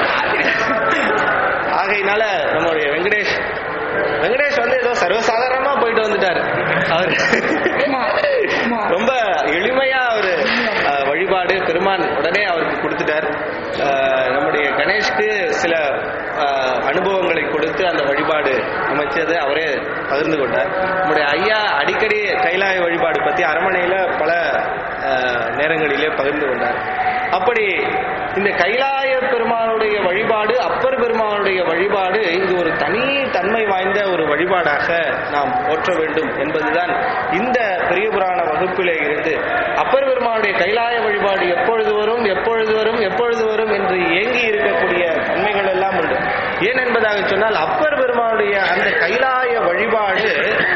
ஆகையினால நம்மளுடைய வெங்கடேஷ் வெங்கடேஷ் வந்து ஏதோ சர்வசாதாரணமா போயிட்டு வந்துட்டாரு அவர் ரொம்ப எளிமையா அவரு அஹ், வழிபாடு பெருமான் உடனே அவருக்கு கொடுத்துட்டார் அஹ், நம்முடைய கணேஷ்க்கு சில அஹ், அனுபவங்களை கொடுத்து அந்த வழிபாடு அமைச்சது அவரே பகிர்ந்து கொண்டார் நம்முடைய ஐயா அடிக்கடி கைலாய வழிபாடு பத்தி அரமனையில பல அஹ், நேரங்களிலே பகிர்ந்து கொண்டார் அப்படி இந்த கைலாய பெருமானுடைய வழிபாடு அப்பர் பெருமானுடைய வழிபாடு இது ஒரு தனி தன்மை வாய்ந்த ஒரு வழிபாடாக நாம் போற்ற வேண்டும் என்பதுதான் இந்த பெரிய புராண வகுப்பிலே இருந்து அப்பர் பெருமானுடைய கைலாய வழிபாடு எப்பொழுது வரும் எப்பொழுது வரும் எப்பொழுது வரும் என்று ஏங்கி இருக்கக்கூடிய தன்மைகள் எல்லாம் உண்டு ஏன் என்பதாக சொன்னால் அப்பர் பெருமானுடைய அந்த கைலாய வழிபாடு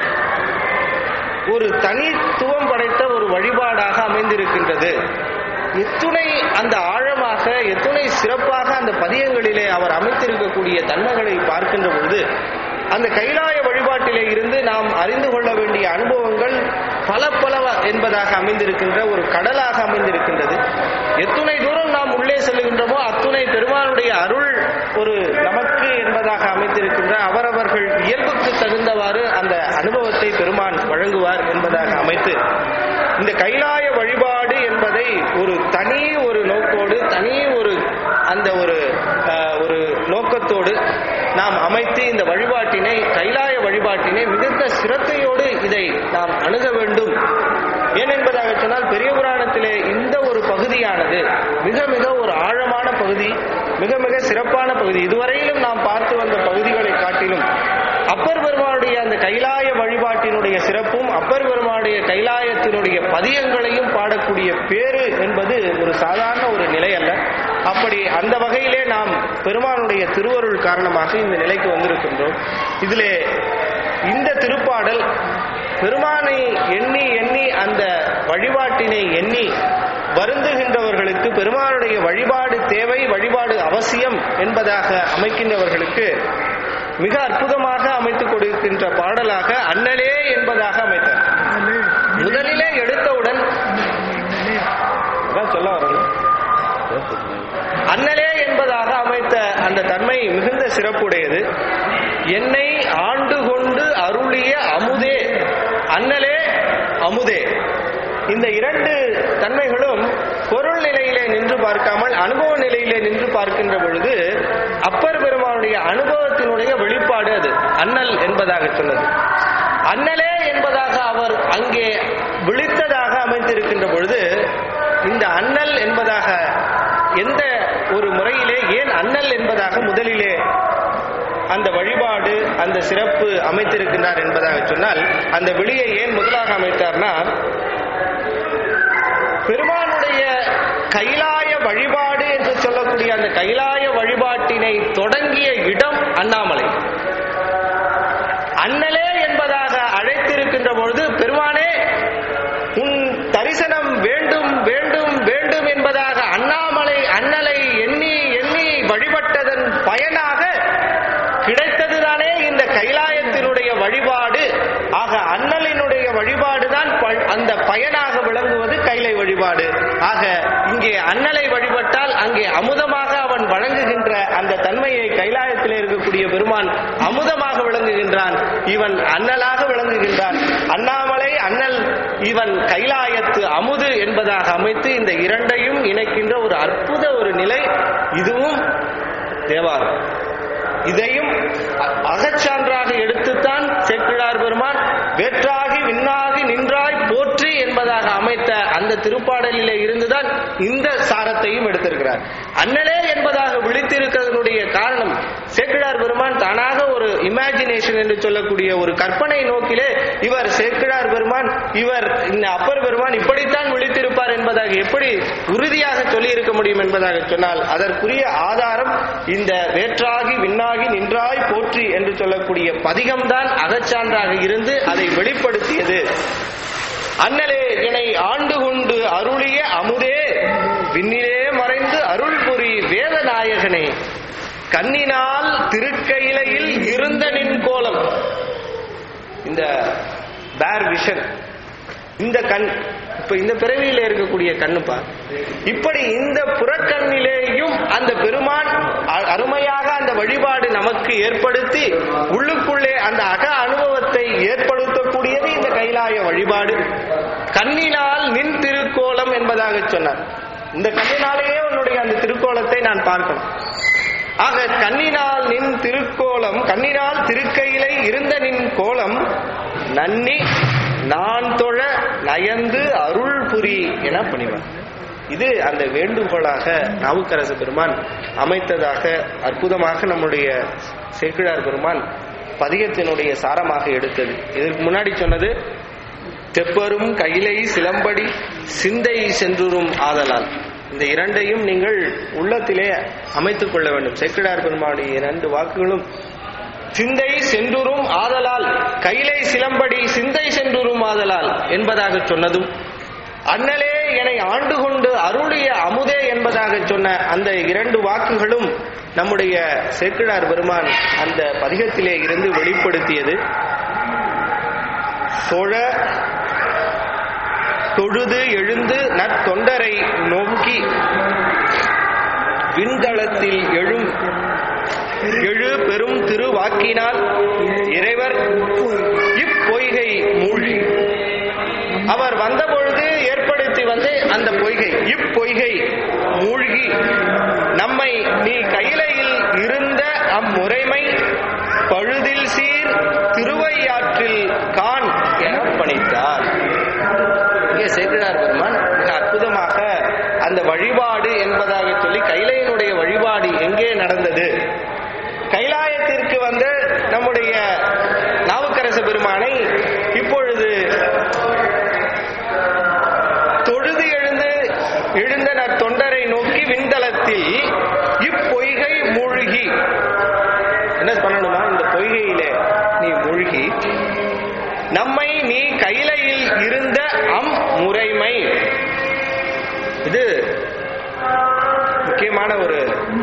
ஒரு தனித்துவம் படைத்த ஒரு வழிபாடாக அமைந்திருக்கின்றது எத்துணை அந்த ஆழமாக எத்துணை சிறப்பாக அந்த பதியங்களிலே அவர் அமைத்திருக்கக்கூடிய தன்மைகளை பார்க்கின்ற பொழுது அந்த கைலாய வழிபாட்டிலே இருந்து நாம் அறிந்து கொள்ள வேண்டிய அனுபவங்கள் பல பல என்பதாக அமைந்திருக்கின்ற ஒரு கடலாக அமைந்திருக்கின்றது எத்துணை தூரம் நாம் உள்ளே செல்லுகின்றோமோ அத்துணை பெருமானுடைய அருள் ஒரு நமக்கு என்பதாக அமைந்திருக்கின்ற அவரவர்கள் இயல்புக்கு தகுந்தவாறு அந்த அனுபவத்தை பெருமான் வழங்குவார் என்பதாக அமைத்து இந்த கைலாய வழிபாடு என்பதை ஒரு தனி ஒரு நோக்கோடு தனி ஒரு அந்த ஒரு அஹ், ஒரு நோக்கத்தோடு நாம் அமைத்து இந்த வழிபாட்டினை கைலாய வழிபாட்டினை மிகுந்த சிரத்தையோடு இதை நாம் அணுக வேண்டும் ஏன் என்பதாக சொன்னால் பெரிய புராணத்திலே இந்த ஒரு பகுதியானது மிக மிக ஒரு ஆழமான பகுதி மிக மிக சிறப்பான பகுதி இதுவரையிலும் நாம் பார்த்து வந்த பகுதிகளை காட்டிலும் அப்பர் பெருமானுடைய அந்த கைலாய வழிபாட்டினுடைய சிறப்பும் அப்பர் பெருமானுடைய கைலாயத்தினுடைய பதியங்களையும் பாடக்கூடிய பேரு என்பது ஒரு சாதாரண ஒரு நிலை அல்ல அப்படி அந்த வகையிலே நாம் பெருமானுடைய திருவருள் காரணமாக இந்த நிலைக்கு வந்திருக்கின்றோம் இதிலே இந்த திருப்பாடல் பெருமானை எண்ணி எண்ணி அந்த வழிபாட்டினை எண்ணி வருந்துகின்றவர்களுக்கு பெருமானுடைய வழிபாடு தேவை வழிபாடு அவசியம் என்பதாக அமைக்கின்றவர்களுக்கு மிக அற்புதமாக அமைத்துக் கொடுக்கின்ற பாடலாக அண்ணலே என்பதாக அமைத்தார் முதலிலே எடுத்தவுடன் அதான் சொல்ல வரணும் அண்ணலே என்பதாக அமைத்த அந்த சிறப்புடையது என்னை ஆண்டு கொண்டு அருளிய அமுதே அண்ணலே அமுதே இந்த இரண்டு தன்மைகளும் பொருள் நிலையிலே நின்று பார்க்காமல் அனுபவ நிலையிலே நின்று பார்க்கின்ற பொழுது அப்பர் பெருமானுடைய அனுபவத்தினுடைய வெளிப்பாடு அது அண்ணல் என்பதாக சொன்னது அண்ணலே என்பதாக அவர் அங்கே விழித்ததாக அமைந்திருக்கின்ற பொழுது இந்த அண்ணல் என்பதாக எந்த ஒரு முறையிலே ஏன் அண்ணல் என்பதாக முதலிலே அந்த வழிபாடு அந்த சிறப்பு அமைத்திருக்கின்றார் என்பதாக சொன்னால் அந்த விழியை ஏன் முதலாக அமைத்தார்னா பெருமானுடைய கைலாய வழிபாடு என்று சொல்லக்கூடிய அந்த கைலாய வழிபாட்டினை தொடங்கிய இடம் அண்ணாமலை அண்ணலே என்பதாக அழைத்திருக்கின்ற பொழுது பெருமானே உன் தரிசனம் வேண்டும் வேண்டும் வேண்டும் என்பதாக அண்ணாமலை அண்ணலை எண்ணி எண்ணி வழிபட்டதன் பயனாக கிடைத்ததுதானே இந்த கைலாயத்தினுடைய வழிபாடு ஆக அண்ணலினுடைய வழிபாடுதான் ப- அந்த பயனாக விளங்குவது கைலை வழிபாடு ஆக இங்கே அண்ணலை வழிபட்டால் அங்கே அமுதமாக அவன் வழங்குகின்ற அந்த தன்மையை கைலாயத்தில் இருக்கக்கூடிய பெருமான் அமுதமாக விளங்குகின்றான் இவன் அண்ணலாக விளங்குகின்றான் அண்ணாமலை அண்ணல் இவன் கைலாயத்து அமுது என்பதாக அமைத்து இந்த இரண்டையும் இணைக்கின்ற ஒரு அற்புத ஒரு நிலை இதுவும் தேவாரம் இதையும் அ- அகச்சான்றாக எடுத்துத்தான் சேக்கிழார் பெருமான் வேற்றாகி விண்ணாகி நின்றாய் போற்றி என்பதாக அமைத்த அந்த திருப்பாடலிலே இருந்துதான் இந்த சாரத்தையும் எடுத்திருக்கிறார் அண்ணலே என்பதாக விழித்திருக்கிறதனுடைய காரணம் சேக்கிழார் பெருமான் தானாக ஒரு இமேஜினேஷன் என்று சொல்லக்கூடிய ஒரு கற்பனை நோக்கிலே இவர் சேக்கிழார் பெருமான் இவர் இந்த அப்பர் பெருமான் இப்படித்தான் விழித்திருப்பார் என்பதாக எப்படி உறுதியாக சொல்லி இருக்க முடியும் என்பதாக சொன்னால் அதற்குரிய ஆதாரம் இந்த வேற்றாகி விண்ணாகி நின்றாய் போற்றி என்று சொல்லக்கூடிய பதிகம்தான் அகச்சான்றாக இருந்து அதை வெளிப்படுத்தியது அண்ணலே என்னை ஆண்டு கொண்டு அருளிய அமுதே விண்ணிலே மறைந்து அருள் புரி வேதநாயகனே கண்ணினால் திருக்கையிலையில் இருந்த நின் கோலம் இந்த பேர் விஷன் இந்த கண் இப்ப இந்த பிறவியில இருக்கக்கூடிய கண்ணுப்பா இப்படி இந்த புறக்கண்ணிலேயும் அந்த பெருமான் அ- அருமையாக அந்த வழிபாடு நமக்கு ஏற்படுத்தி உள்ளுக்குள்ளே அந்த அக அனுபவத்தை ஏற்படுத்தக்கூடியது இந்த கைலாய வழிபாடு கண்ணினால் நின் திருக்கோலம் என்பதாக சொன்னார் இந்த கண்ணினாலேயே உன்னுடைய அந்த திருக்கோலத்தை நான் பார்க்கணும் ஆக கண்ணினால் நின் திருக்கோலம் கண்ணினால் திருக்கையிலை இருந்த நின் கோலம் நன்னி நான் தொழ நயந்து அருள் புரி என பணிவார் இது அந்த வேண்டுகோளாக நாவுக்கரசு பெருமான் அமைத்ததாக அற்புதமாக நம்முடைய சேக்கிழார் பெருமான் பதிகத்தினுடைய சாரமாக எடுத்தது இதற்கு முன்னாடி சொன்னது தெப்பரும் கைலை சிலம்படி சிந்தை சென்றுரும் ஆதலால் இந்த இரண்டையும் நீங்கள் உள்ளத்திலே அமைத்துக் கொள்ள வேண்டும் சேக்கிழார் பெருமானுடைய இரண்டு வாக்குகளும் சிந்தை சென்றுரும் ஆதலால் கைலை சிலம்படி சிந்தை சென்றுரும் ஆதலால் என்பதாக சொன்னதும் அண்ணலே என்னை ஆண்டு கொண்டு அருளிய அமுதே என்பதாக சொன்ன அந்த இரண்டு வாக்குகளும் நம்முடைய சேக்கிழார் பெருமான் அந்த பதிகத்திலே இருந்து வெளிப்படுத்தியது தொழ தொழுது எழுந்து நற்தொண்டரை நோக்கி விண்தளத்தில் எழும் எழு பெரும் திருவாக்கினால் இறைவர் இப்பொய்கை மூழ்கி அவர் வந்தபொழுது ஏற்படுத்தி வந்து அந்த பொய்கை இப்பொய்கை மூழ்கி நம்மை நீ கையிலையில் இருந்த அம்முறைமை பழுதில் சீர் திருவையாற்றில் கான் என பணித்தார் இங்கே சேக்கிழார் பெருமான் மிக அற்புதமாக அந்த வழிபாடு என்பதாக சொல்லி கைலையினுடைய வழிபாடு எங்கே நடந்தது கைலாயத்திற்கு வந்து நம்முடைய நாவுக்கரச பெருமானை இப்பொழுது தொழுது எழுந்து எழுந்த தொண்டரை நோக்கி விண்தளத்தில் இப்பொய்கை மூழ்கி என்ன பண்ணணுமா இந்த பொய்கையிலே நீ மூழ்கி நம்மை நீ கைலையில் இருந்த அம் முறைமை இது முக்கியமான ஒரு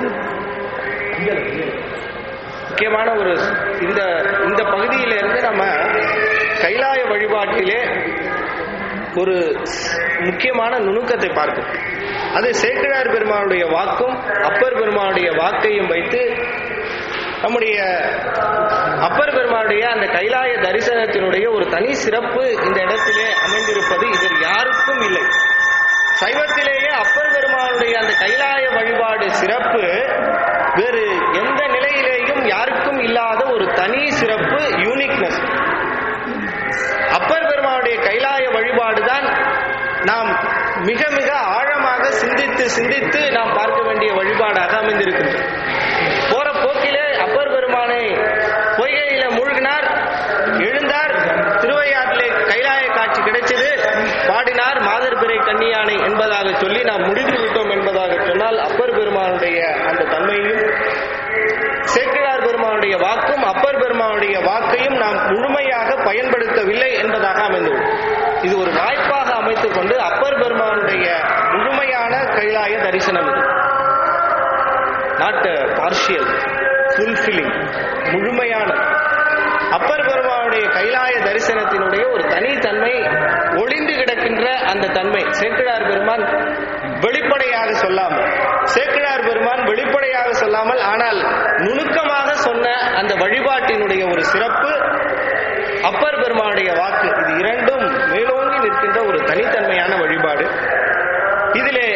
முக்கியமான ஒரு இந்த இந்த பகுதியில இருந்து நம்ம கைலாய வழிபாட்டிலே ஒரு முக்கியமான நுணுக்கத்தை பார்க்கும் அது சேக்கிழார் பெருமானுடைய வாக்கும் அப்பர் பெருமானுடைய வாக்கையும் வைத்து நம்முடைய அப்பர் பெருமானுடைய அந்த கைலாய தரிசனத்தினுடைய ஒரு தனி சிறப்பு இந்த இடத்திலே அமைந்திருப்பது இதில் யாருக்கும் இல்லை சைவத்திலேயே அப்பர் பெருமானுடைய அந்த கைலாய வழிபாடு சிறப்பு வேறு எந்த நிலையிலேயும் யாருக்கும் இல்லாத ஒரு தனி சிறப்பு யூனிக்னஸ் அப்பர் பெருமானுடைய கைலாய வழிபாடுதான் நாம் மிக மிக ஆழமாக சிந்தித்து சிந்தித்து நாம் பார்க்க வேண்டிய வழிபாடாக அமைந்திருக்கின்றது போற போக்கிலே அப்பர் பெருமானை பொய்கையில மூழ்கினார் எழுந்தார் திருவையாற்றிலே கைலாய காட்சி கிடைச்சது பாடினார் மாதர் பிறை கன்னியானை என்பதாக சொல்லி நாம் முடித்து விட்டோம் என்பதாக சொன்னால் அப்பர் பெருமானுடைய அந்த தன்மையும் சேக்கிழார் பெருமானுடைய வாக்கும் அப்பர் பெருமானுடைய வாக்கையும் நாம் முழுமையாக பயன்படுத்தவில்லை என்பதாக அமைந்துள்ளது இது ஒரு வாய்ப்பாக அமைத்துக் கொண்டு அப்பர் பெருமானுடைய முழுமையான கைலாய தரிசனம் இது நாட் பார்ஷியல் ஃபுல்ஃபில்லிங் முழுமையான அப்பர் பெருமானுடைய கைலாய தரிசனத்தினுடைய ஒரு தனித்தன்மை ஒளிந்து கிடக்கின்ற அந்த தன்மை சேக்கிழார் பெருமான் வெளிப்படையாக சொல்லாமல் சேக்கிழார் பெருமான் வெளிப்படையாக சொல்லாமல் ஆனால் நுணுக்கமாக சொன்ன அந்த வழிபாட்டினுடைய ஒரு சிறப்பு அப்பர் பெருமானுடைய வாக்கு இது இரண்டும் மேலோங்கி நிற்கின்ற ஒரு தனித்தன்மையான வழிபாடு இதிலே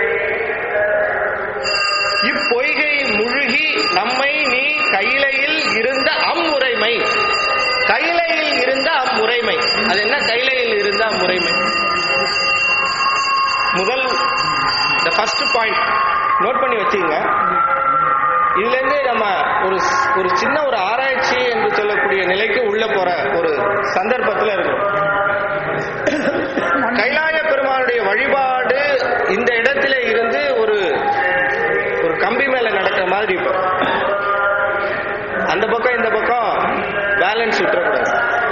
இப்பொய்கை முழுகி நம்மை நீ கைலையில் இருந்த அம்முறைமை கைலையில் இருந்த அம்முறைமை அது என்ன கைலையில் இருந்த அம்முறைமை முதல் இந்த ஃபர்ஸ்ட் பாயிண்ட் நோட் பண்ணி வச்சுங்க இதுல இருந்து நம்ம ஒரு ஒரு சின்ன ஒரு ஆராய்ச்சி என்று சொல்லக்கூடிய நிலைக்கு உள்ள போற ஒரு சந்தர்ப்பத்தில் இருக்கும் கைலாய பெருமானுடைய வழிபாடு இந்த இடத்துல இருந்து ஒரு ஒரு கம்பி மேல நடக்கிற மாதிரி இப்போ அந்த பக்கம் இந்த பக்கம் பேலன்ஸ் விட்டுறக்கூடாது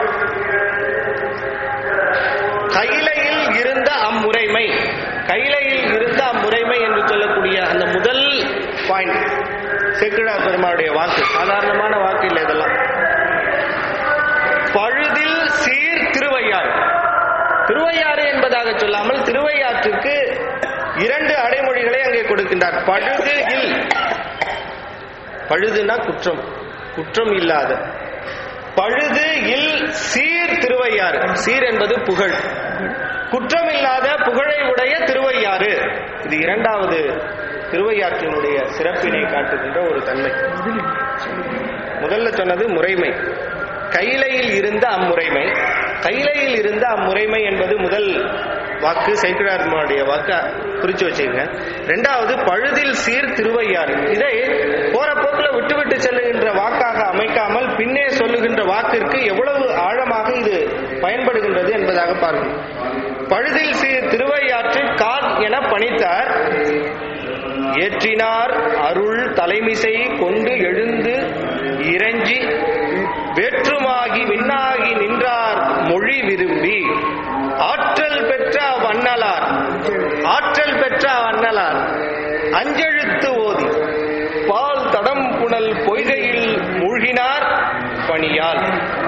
கைலையில் இருந்த அம்முறைமை கைலையில் இருந்த அம்முறைமை என்று சொல்லக்கூடிய அந்த முதல் பாயிண்ட் சேக்கிழார் பெருமாளுடைய வாக்கு சாதாரணமான வாக்கு இல்லை இதெல்லாம் பழுதில் சீர் திருவையாறு திருவையாறு என்பதாக சொல்லாமல் திருவையாற்றுக்கு இரண்டு அடைமொழிகளை அங்கே கொடுக்கின்றார் பழுது இல் பழுதுனா குற்றம் குற்றம் இல்லாத பழுது இல் சீர் திருவையாறு சீர் என்பது புகழ் குற்றமில்லாத புகழை உடைய திருவையாறு இது இரண்டாவது திருவையாற்றினுடைய சிறப்பினை காட்டுகின்ற ஒரு தன்மை முதல்ல சொன்னது முறைமை கைலையில் இருந்த அம்முறைமை கைலையில் இருந்த அம்முறைமை என்பது முதல் வாக்கு சைக்கிளார்மாவுடைய வாக்கு குறிச்சு வச்சுக்கங்க ரெண்டாவது பழுதில் சீர் திருவையாறு இதை போற போக்கில் விட்டு விட்டு செல்லுகின்ற வாக்காக அமைக்காமல் பின்னே சொல்லுகின்ற வாக்கிற்கு எவ்வளவு ஆழமாக இது பயன்படுகின்றது என்பதாக பாருங்கள் பழுதில் சீர் திருவையாற்று கார் என பணித்தார் ஏற்றினார் அருள் தலைமிசை கொண்டு எழுந்து இறைஞ்சி வேற்றுமாகி விண்ணாகி நின்றார் மொழி விரும்பி ஆற்றல் பெற்ற வண்ணலார் ஆற்றல் பெற்ற வண்ணலார் அஞ்செழுத்து ஓதி பால் தடம் புனல் பொய்கையில் மூழ்கினார் பணியால்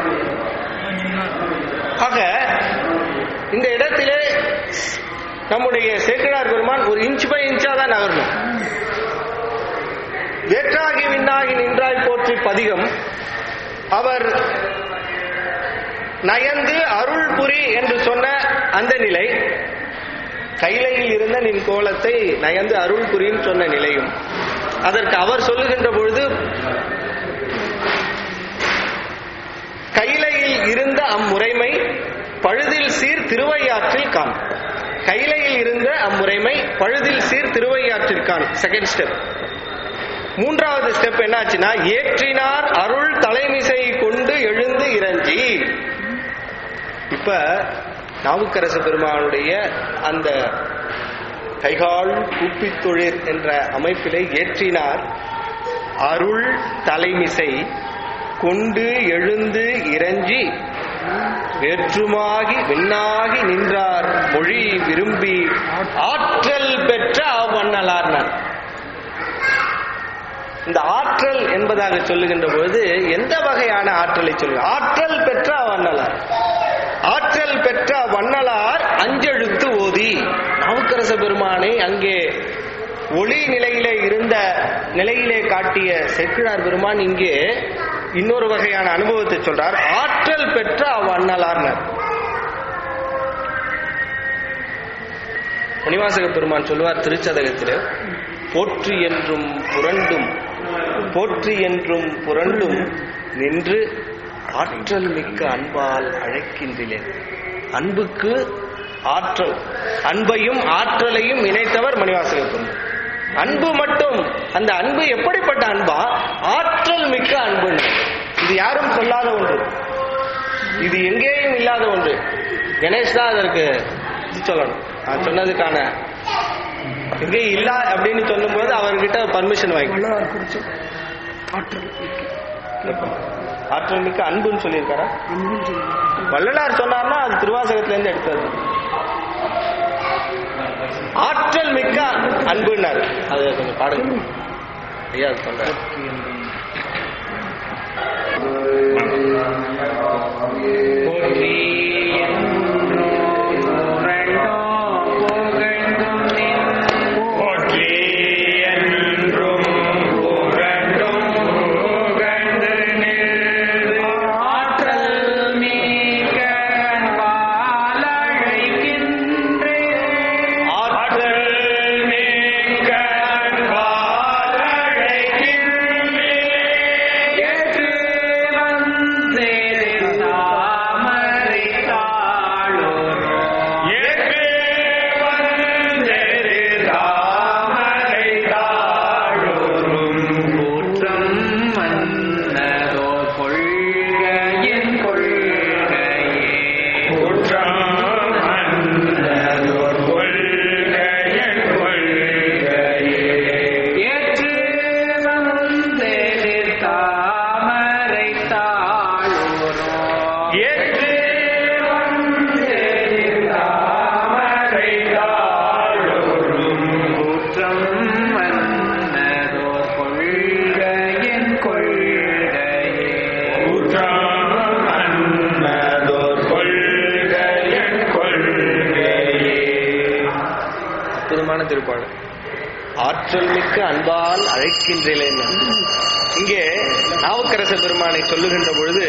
ஆக இந்த இடத்திலே நம்முடைய சேக்கிழார் பெருமான் ஒரு இன்ச் பை இன்ச்சா தான் நகரணும் வேற்றாகி விண்ணாகி நின்றாய் போற்றி பதிகம் அவர் நயந்து அருள் புரி என்று சொன்ன அந்த நிலை கைலையில் இருந்த நின் கோலத்தை நயந்து அருள் புரின்னு சொன்ன நிலையும் அதற்கு அவர் சொல்லுகின்ற பொழுது கைலையில் இருந்த அம்முறைமை பழுதில் சீர் திருவையாற்றில் காண் கைலையில் இருந்த அம்முறைமை பழுதில் சீர் திருவையாற்றில் காண் செகண்ட் ஸ்டெப் மூன்றாவது ஸ்டெப் என்னாச்சுன்னா ஏற்றினார் அருள் தலைமிசை கொண்டு எழுந்து இறஞ்சி இப்ப நாவுக்கரசு பெருமானுடைய அந்த கைகால் கூப்பித்தொழிற் என்ற அமைப்பிலே ஏற்றினார் அருள் தலைமிசை கொண்டு எழுந்து இறஞ்சி வேற்றுமாகி விண்ணாகி நின்றார் மொழி விரும்பி ஆற்றல் பெற்ற அவ்வண்ணலார்னார் இந்த ஆற்றல் என்பதாக சொல்லுகின்ற பொழுது எந்த வகையான ஆற்றலை சொல்லுங்க ஆற்றல் பெற்ற வண்ணலார் ஆற்றல் பெற்ற வண்ணலார் அஞ்செழுத்து ஓதி நாவுக்கரச பெருமானை அங்கே ஒளி நிலையிலே இருந்த நிலையிலே காட்டிய செக்கிழார் பெருமான் இங்கே இன்னொரு வகையான அனுபவத்தை சொல்றார் ஆற்றல் பெற்ற அவ்வண்ணலார்னர் மணிவாசக பெருமான் சொல்லுவார் திருச்சதகத்தில் போற்றி என்றும் புரண்டும் போற்றி என்றும் புரண்டும் நின்று ஆற்றல் மிக்க அன்பால் அழைக்கின்றேன் அன்புக்கு ஆற்றல் அன்பையும் ஆற்றலையும் இணைத்தவர் மணிவாசக பெருமான் அன்பு மட்டும் அந்த அன்பு எப்படிப்பட்ட அன்பா ஆற்றல் மிக்க அன்பு இது யாரும் சொல்லாத ஒன்று இது எங்கேயும் இல்லாத ஒன்று கணேஷ் தான் அதற்கு சொல்லணும் நான் சொன்னதுக்கான எங்கே இல்ல அப்படின்னு சொல்லும்போது அவர்கிட்ட பர்மிஷன் வாங்கி வள்ளலார் குறிச்சு ஆற்றல் ஆற்றல் மிக்க அன்புன்னு சொல்லியிருக்காரா அன்புன்னு சொல்லுவாங்க வள்ளலார் சொன்னார்னா அது திருவாசகத்துல இருந்து எடுத்தது ஆற்றல் மிக்க அன்புன்னாரு அது கொஞ்சம் பாடுங்க ஐயா அது சொல்றேன் போற்றி போற்றி என்றும் புகழும் புகழ்ந்து நின்று ஆற்றல் மிக்க அன்பால் அழைக்கின்றேன். ஆற்றல் மிக்க அன்பால் அழைக்கின்றேன். ஏற்று வந்தேன் தாமரை தாளோரோ. ஏற்று வந்தெரு தாமரை தாழோறும் கூற்றம் மன்னதோ கொள்கையின் கொள்கையே குற்றம் அன்னதோர் கொள்கையன் கொள்கையே ஏற்று வந்தேன் தாமரை தாளோரோ. ஏற்று வந்தெரு தாமரை தாழோறும் கூற்றம் மன்னதோர் கொள்கையின் கொள்கையே குற்றம் அன்னதோர் கொள்கையன் கொள்கையே அற்புதமான திருப்பாடல் ஆற்றல் மிக்க அன்பால் அழைக்கின்றேன் இங்கே நாவுக்கரச பெருமானை சொல்லுகின்ற பொழுது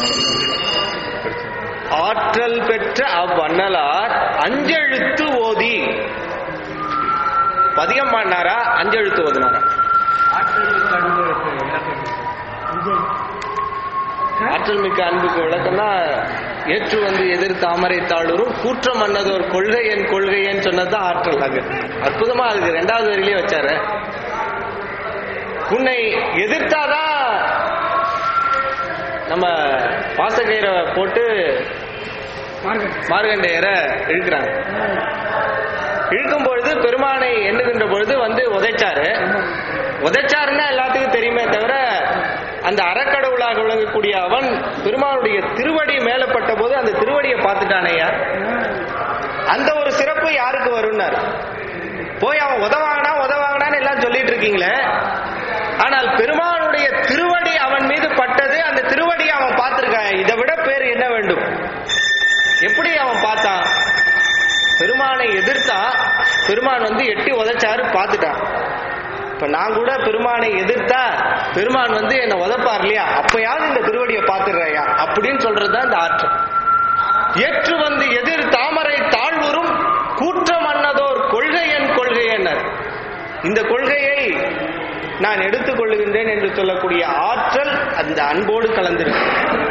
ஆற்றல் பெற்ற அவ்வண்ணலார் அஞ்செழுத்து ஓதி பதிகம் பாடினாரா அஞ்செழுத்து ஓதினாரா ஆற்றல் மிக்க அன்புக்கு விளக்கம்னா ஏற்று வந்து எதிர் தாமரை தாளூரும் கூற்றம் மன்னதோர் கொள்கை என் கொள்கைன்னு சொன்னதுதான் ஆற்றல் அங்க அற்புதமா அதுக்கு ரெண்டாவது வரியிலே வச்சாரு உன்னை எதிர்த்தாதான் நம்ம பாசக்கயிறை போட்டு மார்கண்டேயரை இழுக்கிறாங்க இழுக்கும் பொழுது பெருமானை எண்ணுகின்ற பொழுது வந்து உதைச்சாரு உதைச்சாருன்னா எல்லாத்துக்கும் தெரியுமே தவிர அந்த அறக்கடவுளாக விளங்கக்கூடிய அவன் பெருமானுடைய திருவடி மேலப்பட்ட போது அந்த திருவடியை பார்த்துட்டானையா அந்த ஒரு சிறப்பு யாருக்கு வரும்னார் போய் அவன் உதவாங்கனா உதவாங்கனான்னு எல்லாம் சொல்லிட்டு இருக்கீங்களே ஆனால் பெருமானுடைய திருவடி அவன் மீது பட்டது அந்த திருவடியை அவன் பார்த்திருக்கான் இதை விட பேர் என்ன வேண்டும் எப்படி அவன் பார்த்தான் பெருமானை எதிர்த்தா பெருமான் வந்து எட்டி உதைச்சாரு பார்த்துட்டான் இப்ப நான் கூட பெருமானை எதிர்த்தா பெருமான் வந்து என்ன உதைப்பார் இல்லையா அப்பயாவது இந்த திருவடியை பார்த்துடுறையா அப்படின்னு சொல்றதுதான் இந்த ஆற்றல் ஏற்று வந்து எதிர் தாமரை தாழ்வுறும் கூற்றம் அன்னதோர் கொள்கை என் கொள்கை என்னர் இந்த கொள்கையை நான் எடுத்துக் கொள்ளுகின்றேன் என்று சொல்லக்கூடிய ஆற்றல் அந்த அன்போடு கலந்திருக்கு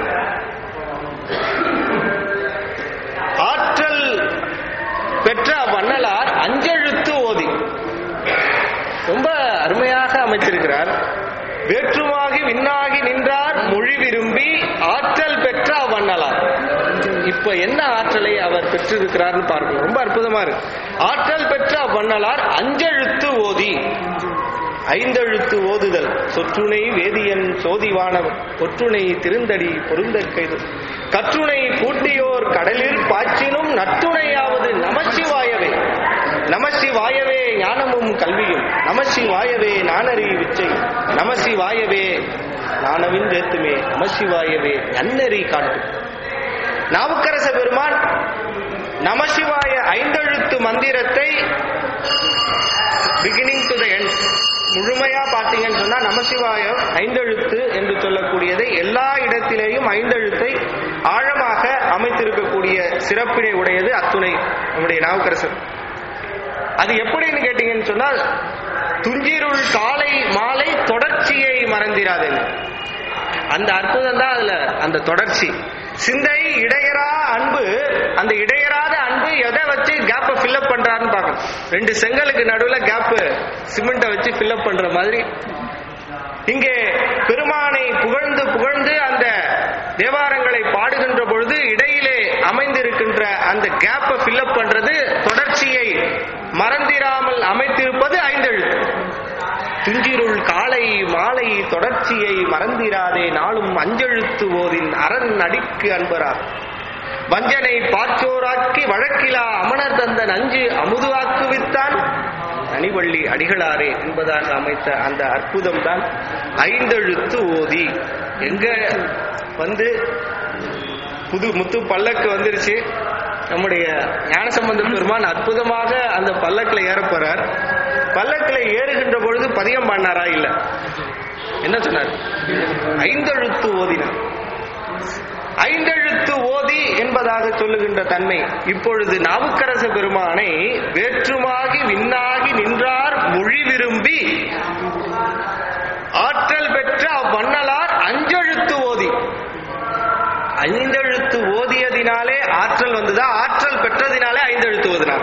ஆற்றல் பெற்ற வண்ணலார் அஞ்செழுத்து ஓதி ரொம்ப அருமையாக அமைச்சிருக்கிறார் வேற்றுமாகி விண்ணாகி நின்றார் மொழி விரும்பி ஆற்றல் பெற்ற அவ்வண்ணலார் இப்ப என்ன ஆற்றலை அவர் பெற்றிருக்கிறார்னு பார்க்கணும் ரொம்ப அற்புதமா இருக்கு ஆற்றல் பெற்ற அவ்வண்ணலார் அஞ்செழுத்து ஓதி ஐந்தெழுத்து ஓதுதல் சொற்றுணை வேதியன் சோதிவானவர் பொற்றுணை திருந்தடி பொருந்தற் கைது கற்றுணை பூட்டியோர் கடலில் பாய்ச்சினும் நற்றுணையாவது நமசிவாயவே நமசிவாயவே ஞானமும் கல்வியும் நமசிவாயவே நானறி விச்சை நமசிவாயவே நானவின் வேத்துமே நமசிவாயவே நன்னறி காட்டும் நாவுக்கரச பெருமான் நமசிவாய ஐந்தெழுத்து மந்திரத்தை பிகினிங் டு த முழுமையா பார்த்தீங்கன்னு சொன்னா நமசிவாயம் ஐந்தெழுத்து என்று சொல்லக்கூடியதை எல்லா இடத்திலேயும் ஐந்தெழுத்தை ஆழமாக அமைத்திருக்கக்கூடிய சிறப்பினை உடையது அத்துணை நம்முடைய நாவுக்கரசர் அது எப்படின்னு கேட்டீங்கன்னு சொன்னால் துஞ்சிருள் காலை மாலை தொடர்ச்சியை மறந்திராதேன்னு அந்த அற்புதம் தான் அதுல அந்த தொடர்ச்சி சிந்தை இடையரா அன்பு அந்த இடையராத அன்பு எதை வச்சு கேப்பை ஃபில்அப் பண்றாருன்னு பார்க்கணும் ரெண்டு செங்கலுக்கு நடுவுல கேப் சிமெண்ட்டை வச்சு ஃபில்அப் பண்ற மாதிரி இங்கே பெருமானை புகழ்ந்து புகழ்ந்து அந்த தேவாரங்களை பாடுகின்ற பொழுது இடையிலே அமைந்திருக்கின்ற அந்த கேப்பை ஃபில்அப் பண்றது தொடர்ச்சியை மறந்திராமல் அமைத்திருப்பது ஐந்தெழுத்து துஞ்சிருள் காலை மாலை தொடர்ச்சியை மறந்திராதே நாளும் அஞ்செழுத்து ஓதின் அரண் அடிக்கு அன்பரார் வஞ்சனை பாச்சோராக்கி வழக்கிலா அமணர் தந்த நஞ்சு அமுதுவாக்குவித்தான் தனிவள்ளி அடிகளாரே என்பதாக அமைத்த அந்த அற்புதம் தான் ஐந்தெழுத்து ஓதி எங்க வந்து புது முத்து பல்லக்கு வந்துருச்சு நம்முடைய ஞானசம்பந்த பெருமான் அற்புதமாக அந்த பல்லக்கில் ஏற போறார் பல்லக்கில் ஏறுகின்ற பொழுது பதியம் பண்ணாரா இல்ல என்ன சொன்னார் ஐந்தெழுத்து ஓதினார் ஐந்தெழுத்து ஓதி என்பதாக சொல்லுகின்ற தன்மை இப்பொழுது நாவுக்கரச பெருமானை வேற்றுமாகி விண்ணாகி நின்றார் மொழி விரும்பி ஆற்றல் பெற்ற அவ்வண்ணலார் அஞ்செழுத்து ஓதி ஐந்தெழுத்து ஓதியதினாலே ஆற்றல் வந்ததா ஆற்றல் பெற்றதினாலே ஐந்தெழுத்து ஓதினார்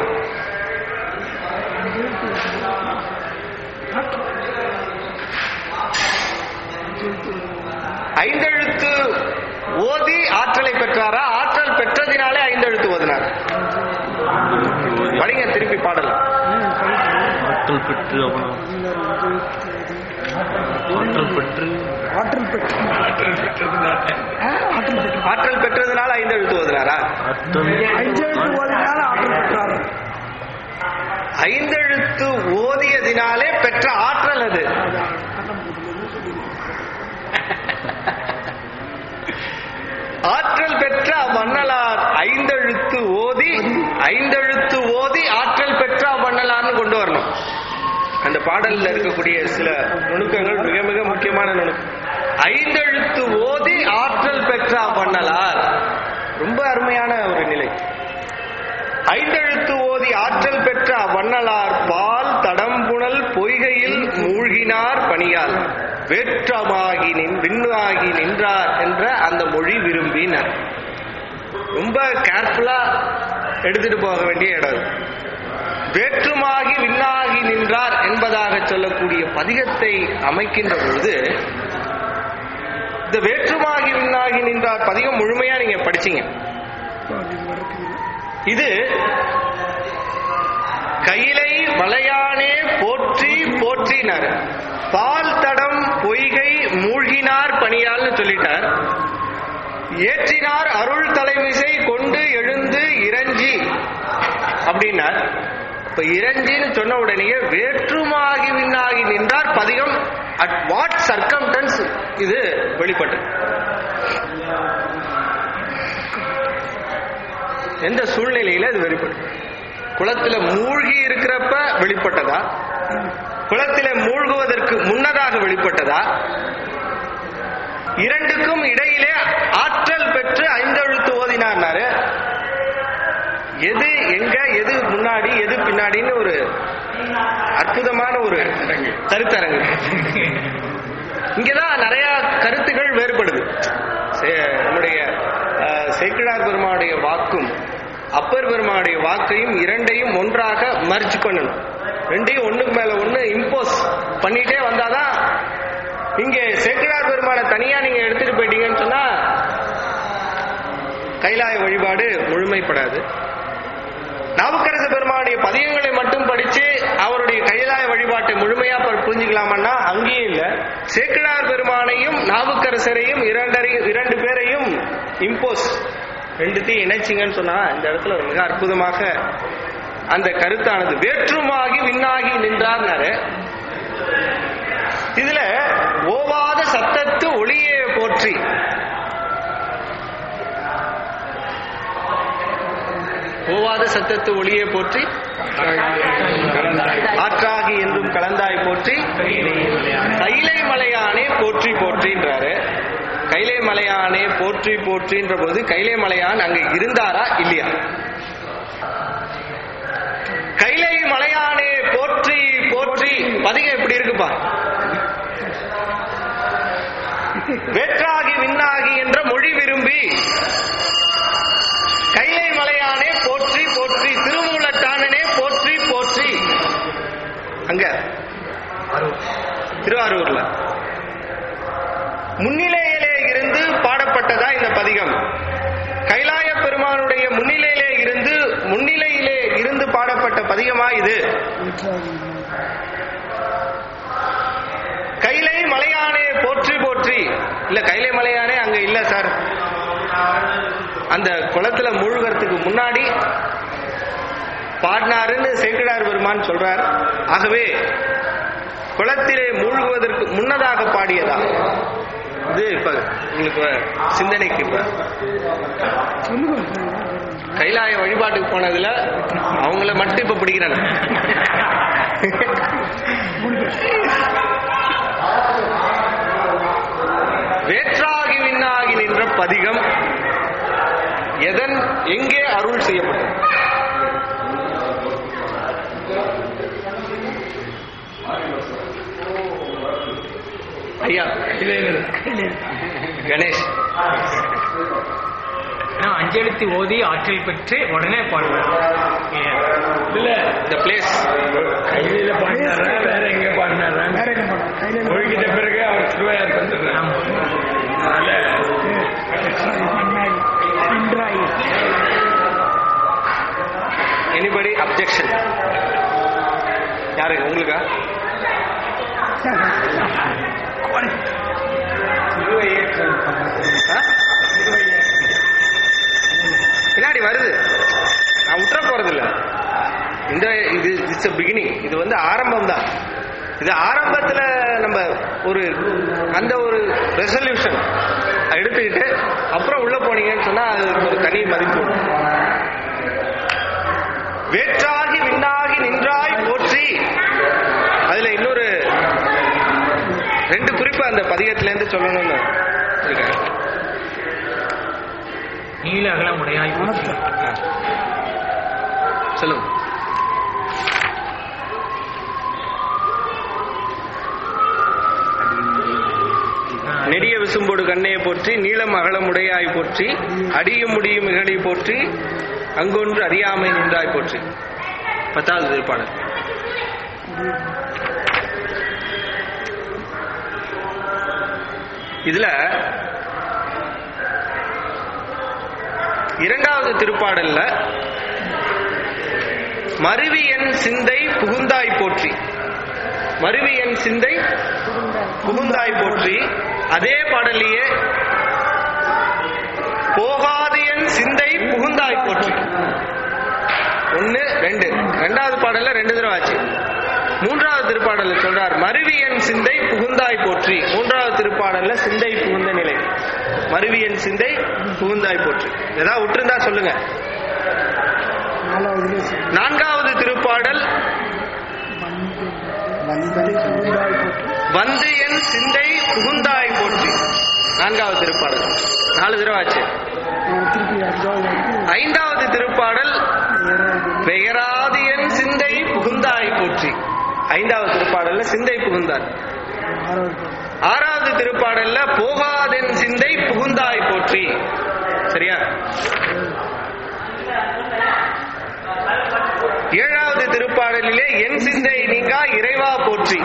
ஐந்தெழுத்து ஓதி ஆற்றலை பெற்றாரா ஆற்றல் பெற்றதினாலே ஐந்தெழுத்து ஓதினார் படிங்க திருப்பி பாடலாம் ஆற்றல் பெற்று அவனா ஆற்றல் பெற்று ஆற்றல் பெற்று ஆ, ஆற்றல் பெற்று ஆற்றல் பெற்றதினால ஐந்தெழுத்து ஓதினாரா ஆற்றல் ஐந்தெழுத்து ஓதினால ஆற்றல் பெற்றார் ஐந்தெழுத்து ஓதியதினாலே பெற்ற ஆற்றல் அது ஆற்றல் பெற்ற அவ்வண்ணலார் ஐந்தெழுத்து ஓதி ஐந்தெழுத்து ஓதி ஆற்றல் பெற்ற அவ்வண்ணலார்னு கொண்டு வரணும் அந்த பாடல்ல இருக்கக்கூடிய சில நுணுக்கங்கள் மிக மிக முக்கியமான நுணுக்கம் ஐந்தெழுத்து ஓதி ஆற்றல் பெற்ற அவ்வண்ணலார் ரொம்ப அருமையான ஒரு நிலை ஐந்தெழுத்து ஓதி ஆற்றல் பெற்ற அவ்வண்ணலார் பால் தடம்புணல் பொய்கையில் மூழ்கினார் பணியால் வேற்றமாகி நின் விண்ணாகி நின்றார் என்ற அந்த மொழி விரும்பினார் ரொம்ப கேர்ஃபுல்லா எடுத்துட்டு போக வேண்டிய இடம் இது. வேற்றுமாகி விண்ணாகி நின்றார் என்பதாக சொல்லக்கூடிய பதிகத்தை அமைக்கின்ற பொழுது இந்த வேற்றுமாகி விண்ணாகி நின்றார் பதிகம் முழுமையா நீங்க படிச்சீங்க இது கையிலை மலையானே போற்றி போற்றினார் பால் தடம் பொய்கை மூழ்கினார் பணியால்னு சொல்லிட்டார் ஏற்றினார் அருள் தலைமிசை கொண்டு எழுந்து இறஞ்சி அப்படின்னார் இப்ப இறஞ்சின்னு சொன்ன உடனேயே வேற்றுமாகி விண்ணாகி நின்றார் பதிகம் அட் வாட் சர்க்கம்டன்ஸ் இது வெளிப்பட்டது எந்த சூழ்நிலையில இது வெளிப்படும் குளத்துல மூழ்கி இருக்கிறப்ப வெளிப்பட்டதா குளத்தில மூழ்குவதற்கு முன்னதாக வெளிப்பட்டதா இரண்டுக்கும் இடையிலே ஆற்றல் பெற்று ஐந்தெழுத்து ஓதினார்னாரு எது எங்க எது முன்னாடி எது பின்னாடின்னு ஒரு அற்புதமான ஒரு கருத்தரங்கு இங்கதான் நிறைய கருத்துகள் வேறுபடுது சே- நம்முடைய அஹ், சேக்கிழார் பெருமானுடைய வாக்கும் அப்பர் பெருமானுடைய வாக்கையும் இரண்டையும் ஒன்றாக மர்ஜ் பண்ணணும் ரெண்டையும் ஒண்ணுக்கு மேல ஒண்ணு இம்போஸ் பண்ணிட்டே வந்தாதான் இங்கே சேக்கிழார் பெருமானை தனியா நீங்க எடுத்துட்டு போயிட்டீங்கன்னு சொன்னா கைலாய வழிபாடு முழுமைப்படாது நாவுக்கரச பெருமானுடைய பதியங்களை மட்டும் படிச்சு அவருடைய கைலாய வழிபாட்டை முழுமையா ப- புரிஞ்சுக்கலாமன்னா அங்கேயும் இல்ல சேக்கிழார் பெருமானையும் நாவுக்கரசரையும் இரண்டரை இரண்டு பேரையும் இம்போஸ் ரெண்டுத்தையும் இணைச்சிங்கன்னு சொன்னா இந்த இடத்துல ஒரு மிக அற்புதமாக அந்த கருத்தானது வேற்றுமாகி விண்ணாகி நின்றார்னாரு இதுல ஓவாத சத்தத்து ஒளியே போற்றி ஓவாத சத்தத்து ஒளியே போற்றி ஆற்றாகி என்றும் கலந்தாய் போற்றி போற்றி போற்றின்றாரு கைலை மலையானே போற்றி போற்றின்ற போது கைலை மலையான் அங்க இருந்தாரா இல்லையா கைலை மலையானே போற்றி போற்றி பதிகம் எப்படி இருக்குப்பா வெற்றாகி விண்ணாகி என்ற மொழி விரும்பி கைலை மலையானே போற்றி போற்றி திருமூலட்டானனே போற்றி போற்றி அங்க திருவாரூர்ல முன்னிலையிலே இருந்து பாடப்பட்டதா இந்த பதிகம் கைலாய பெருமானுடைய முன்னிலையிலே இருந்து முன்னிலையிலே இருந்து பாடப்பட்ட பதிகமா இது கைலை மலையானே போற்றி போற்றி இல்ல கைலை மலையானே அங்க இல்ல சார் அந்த குளத்துல மூழ்கறதுக்கு முன்னாடி பாடினாருன்னு சேக்கிடார் பெருமான் சொல்றார் ஆகவே குளத்திலே மூழ்குவதற்கு முன்னதாக பாடியதா இது இப்ப உங்களுக்கு சிந்தனைக்கு இப்ப கைலாய வழிபாட்டுக்கு போனதுல அவங்கள மட்டும் இப்ப பிடிக்கிறேன் வேற்றாகி விண்ணாகி நின்ற பதிகம் எதன் எங்கே அருள் செய்யப்பட்டது ஐயா கணேஷ் நான் அஞ்செழுத்து ஓதி ஆற்றல் பெற்று உடனே பாடுவேன் இல்ல இந்த பிளேஸ் கையில பாடினாரா வேற எங்க பாடினாரா வேற என்ன பண்ண கையில ஒழுகிட்ட பிறகு அவர் திருவையார் வந்துடுறாங்க மண்ணாய் நின்றாய் எனிபடி அப்ஜெக்ஷன் யாருக்கு உங்களுக்கா ஆ? பின்னாடி வருது நான் விட்டுற போறது இல்ல இந்த இது இட்ஸ் பிகினிங் இது வந்து ஆரம்பம் தான் இது ஆரம்பத்துல நம்ம ஒரு அந்த ஒரு ரெசல்யூஷன் எடுத்துக்கிட்டு அப்புறம் உள்ள போனீங்கன்னு சொன்னா அது ஒரு தனி மதிப்பு உண்டு. வேற்றாகி விண்ணாகி நின்றாய் போற்றி அதுல இன்னொரு ரெண்டு குறிப்பு அந்த பதிகத்துல இருந்து சொல்லணும்னு இருக்கேன் நீல அகலம் உடையாய் போற்றி. சொல்லுங்க நெடிய விசும்போடு கண்ணையை போற்றி நீளம் அகலம் உடையாய் போற்றி அடியும் முடியும் இகழை போற்றி அங்கொன்று அறியாமை நின்றாய் போற்றி பத்தாவது திருப்பாடல் இதுல இரண்டாவது திருப்பாடல்ல மருவி என் சிந்தை புகுந்தாய் போற்றி மருவி என் சிந்தை புகுந்தாய் போற்றி அதே பாடல்லையே போகாது என் சிந்தை புகுந்தாய் போற்றி ஒன்னு ரெண்டு ரெண்டாவது பாடல்ல ரெண்டு தடவை ஆச்சு மூன்றாவது திருப்பாடல்ல சொல்றார் மருவி என் சிந்தை புகுந்தாய் போற்றி மூன்றாவது திருப்பாடல்ல சிந்தை புகுந்த நிலை மருவி என் சிந்தை புகுந்தாய் போற்றி ஏதாவது விட்டுருந்தா சொல்லுங்க நாலாவது நான்காவது திருப்பாடல் வந்து என் சிந்தை புகுந்தாய் போற்றி நான்காவது திருப்பாடல் நாலு தடவை ஆச்சு திருப்பி அஞ்சாவது வந்து ஐந்தாவது திருப்பாடல் பெயராது என் சிந்தை புகுந்தாய் போற்றி ஐந்தாவது திருப்பாடல்ல சிந்தை புகுந்தார் ஆறாவது ஆறாவது திருப்பாடல்ல போகாதென் சிந்தை புகுந்தாய் போற்றி சரியா ஏழாவது திருப்பாடலிலே என் சிந்தை நீங்கா இறைவா போற்றி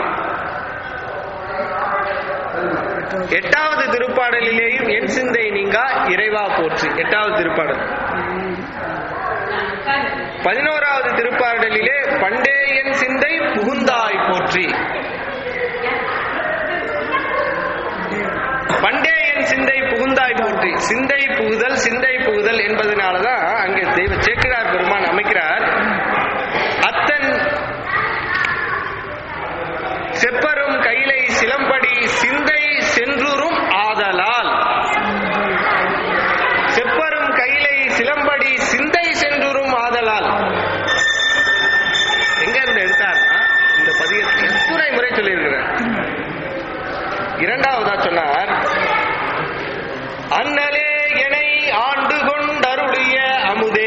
எட்டாவது திருப்பாடலிலேயும் என் சிந்தை நீங்கா இறைவா போற்றி எட்டாவது திருப்பாடல் பதினோராவது திருப்பாடலிலே பண்டே என் சிந்தை புகுந்தாய் போற்றி பண்டே என் சிந்தை புகுந்தாய் போற்றி சிந்தை புகுதல் சிந்தை புகுதல் என்பதனாலதான் அங்கே தெய்வ சேக்கிழார் பெருமான் அமைக்கிறார் அத்தன் செப்பரும் கைலை சிலம்படி சிந்தை சென்றுரும் ஆதலால் செப்பரும் கைலை சிலம்படி சிந்தை சென்றுரும் ஆதலால் எங்க இருந்து எடுத்தார்னா இந்த பதிகத்தை எத்தனை முறை சொல்லியிருக்கிறார் இரண்டாவதா சொன்னார் அண்ணலே எனை ஆண்டு கொண்டருளிய அமுதே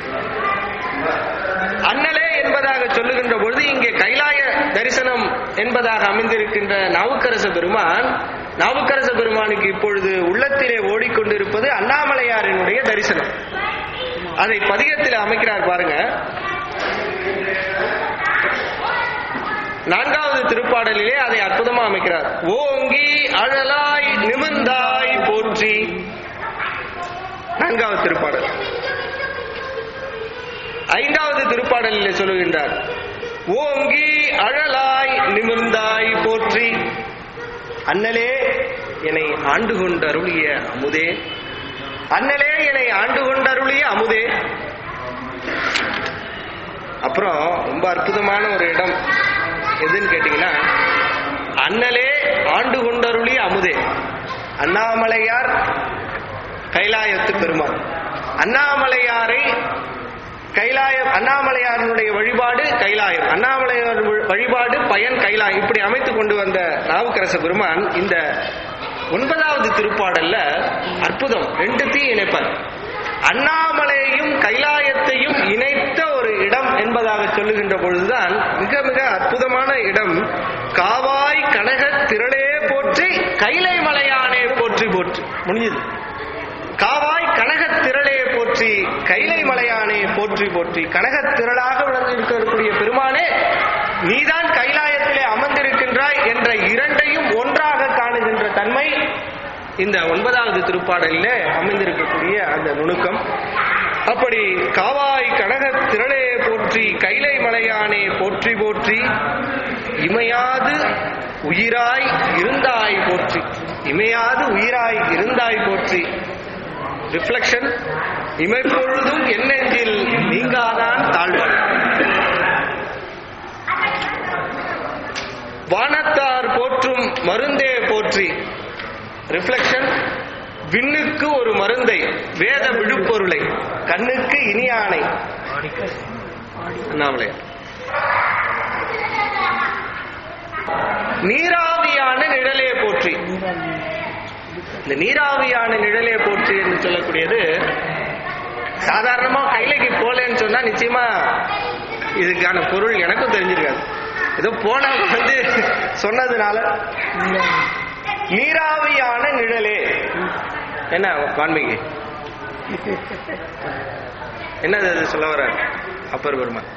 அண்ணலே என்பதாக சொல்லுகின்ற பொழுது இங்கே கைலாய தரிசனம் என்பதாக அமைந்திருக்கின்ற நாவுக்கரச பெருமான் நாவுக்கரச பெருமானுக்கு இப்பொழுது உள்ளத்திலே ஓடிக்கொண்டிருப்பது அண்ணாமலையாரினுடைய தரிசனம் அதை பதிகத்தில் அமைக்கிறார் பாருங்க நான்காவது திருப்பாடலிலே அதை அற்புதமா அமைக்கிறார் ஓங்கி அழலாய் நிமிர்ந்தாய் போற்றி நான்காவது திருப்பாடல் ஐந்தாவது திருப்பாடலிலே சொல்லுகின்றார் ஓங்கி அழலாய் நிமிர்ந்தாய் போற்றி அண்ணலே என்னை ஆண்டு கொண்டருளிய அமுதே அண்ணலே என்னை ஆண்டு கொண்டருளிய அமுதே அப்புறம் ரொம்ப அற்புதமான ஒரு இடம் எதுன்னு கேட்டீங்கன்னா அண்ணலே ஆண்டு கொண்டருளிய அமுதே அண்ணாமலையார் கைலாயத்து பெருமாள் அண்ணாமலையாரை கைலாயம் அண்ணாமலையாரனுடைய வழிபாடு கைலாயம் அண்ணாமலையார் வழிபாடு பயன் கைலாயம் இப்படி அமைத்து கொண்டு வந்த நாவுக்கரச பெருமான் இந்த ஒன்பதாவது திருப்பாடல்ல அற்புதம் ரெண்டுத்தையும் இணைப்பார் அண்ணாமலையையும் கைலாயத்தையும் இணைத்த ஒரு இடம் என்பதாக சொல்லுகின்ற பொழுதுதான் மிக மிக அற்புதமான இடம் காவாய் கனக திரளே போற்றி கைலை மலையானே போற்றி போற்றி முடிஞ்சது காவாய் கனகத் திரளே போற்றி கைலை மலையானே போற்றி போற்றி கனகத் திரளாக விளங்கியிருக்கக்கூடிய பெருமானே நீதான் கைலாயத்திலே அமர்ந்திருக்கின்றாய் என்ற இரண்டையும் ஒன்றாக காணுகின்ற தன்மை இந்த ஒன்பதாவது திருப்பாடலிலே அமைந்திருக்கக்கூடிய அந்த நுணுக்கம் அப்படி காவாய் கனகத் திரளே போற்றி கைலை மலையானே போற்றி போற்றி இமையாது உயிராய் இருந்தாய் போற்றி இமையாது உயிராய் இருந்தாய் போற்றி ரிஃப்ளெக்ஷன் இமைப்பொழுதும் என்னெஞ்சில் நீங்காதான் தாழ்வாள் வானத்தார் போற்றும் மருந்தே போற்றி ரிஃப்ளெக்ஷன் விண்ணுக்கு ஒரு மருந்தை வேத விழுப்பொருளை கண்ணுக்கு இனியானை அண்ணாமலையார் நீராவியான நிழலே போற்றி இந்த நீராவியான நிழலே போற்றி என்று சொல்லக்கூடியது சாதாரணமா கைலைக்கு போலேன்னு சொன்னா நிச்சயமா இதுக்கான பொருள் எனக்கும் தெரிஞ்சிருக்காது ஏதோ போன வந்து சொன்னதுனால நீராவியான நிழலே என்ன வான்மீகி என்னது அது சொல்ல வர அப்பர் பெருமான்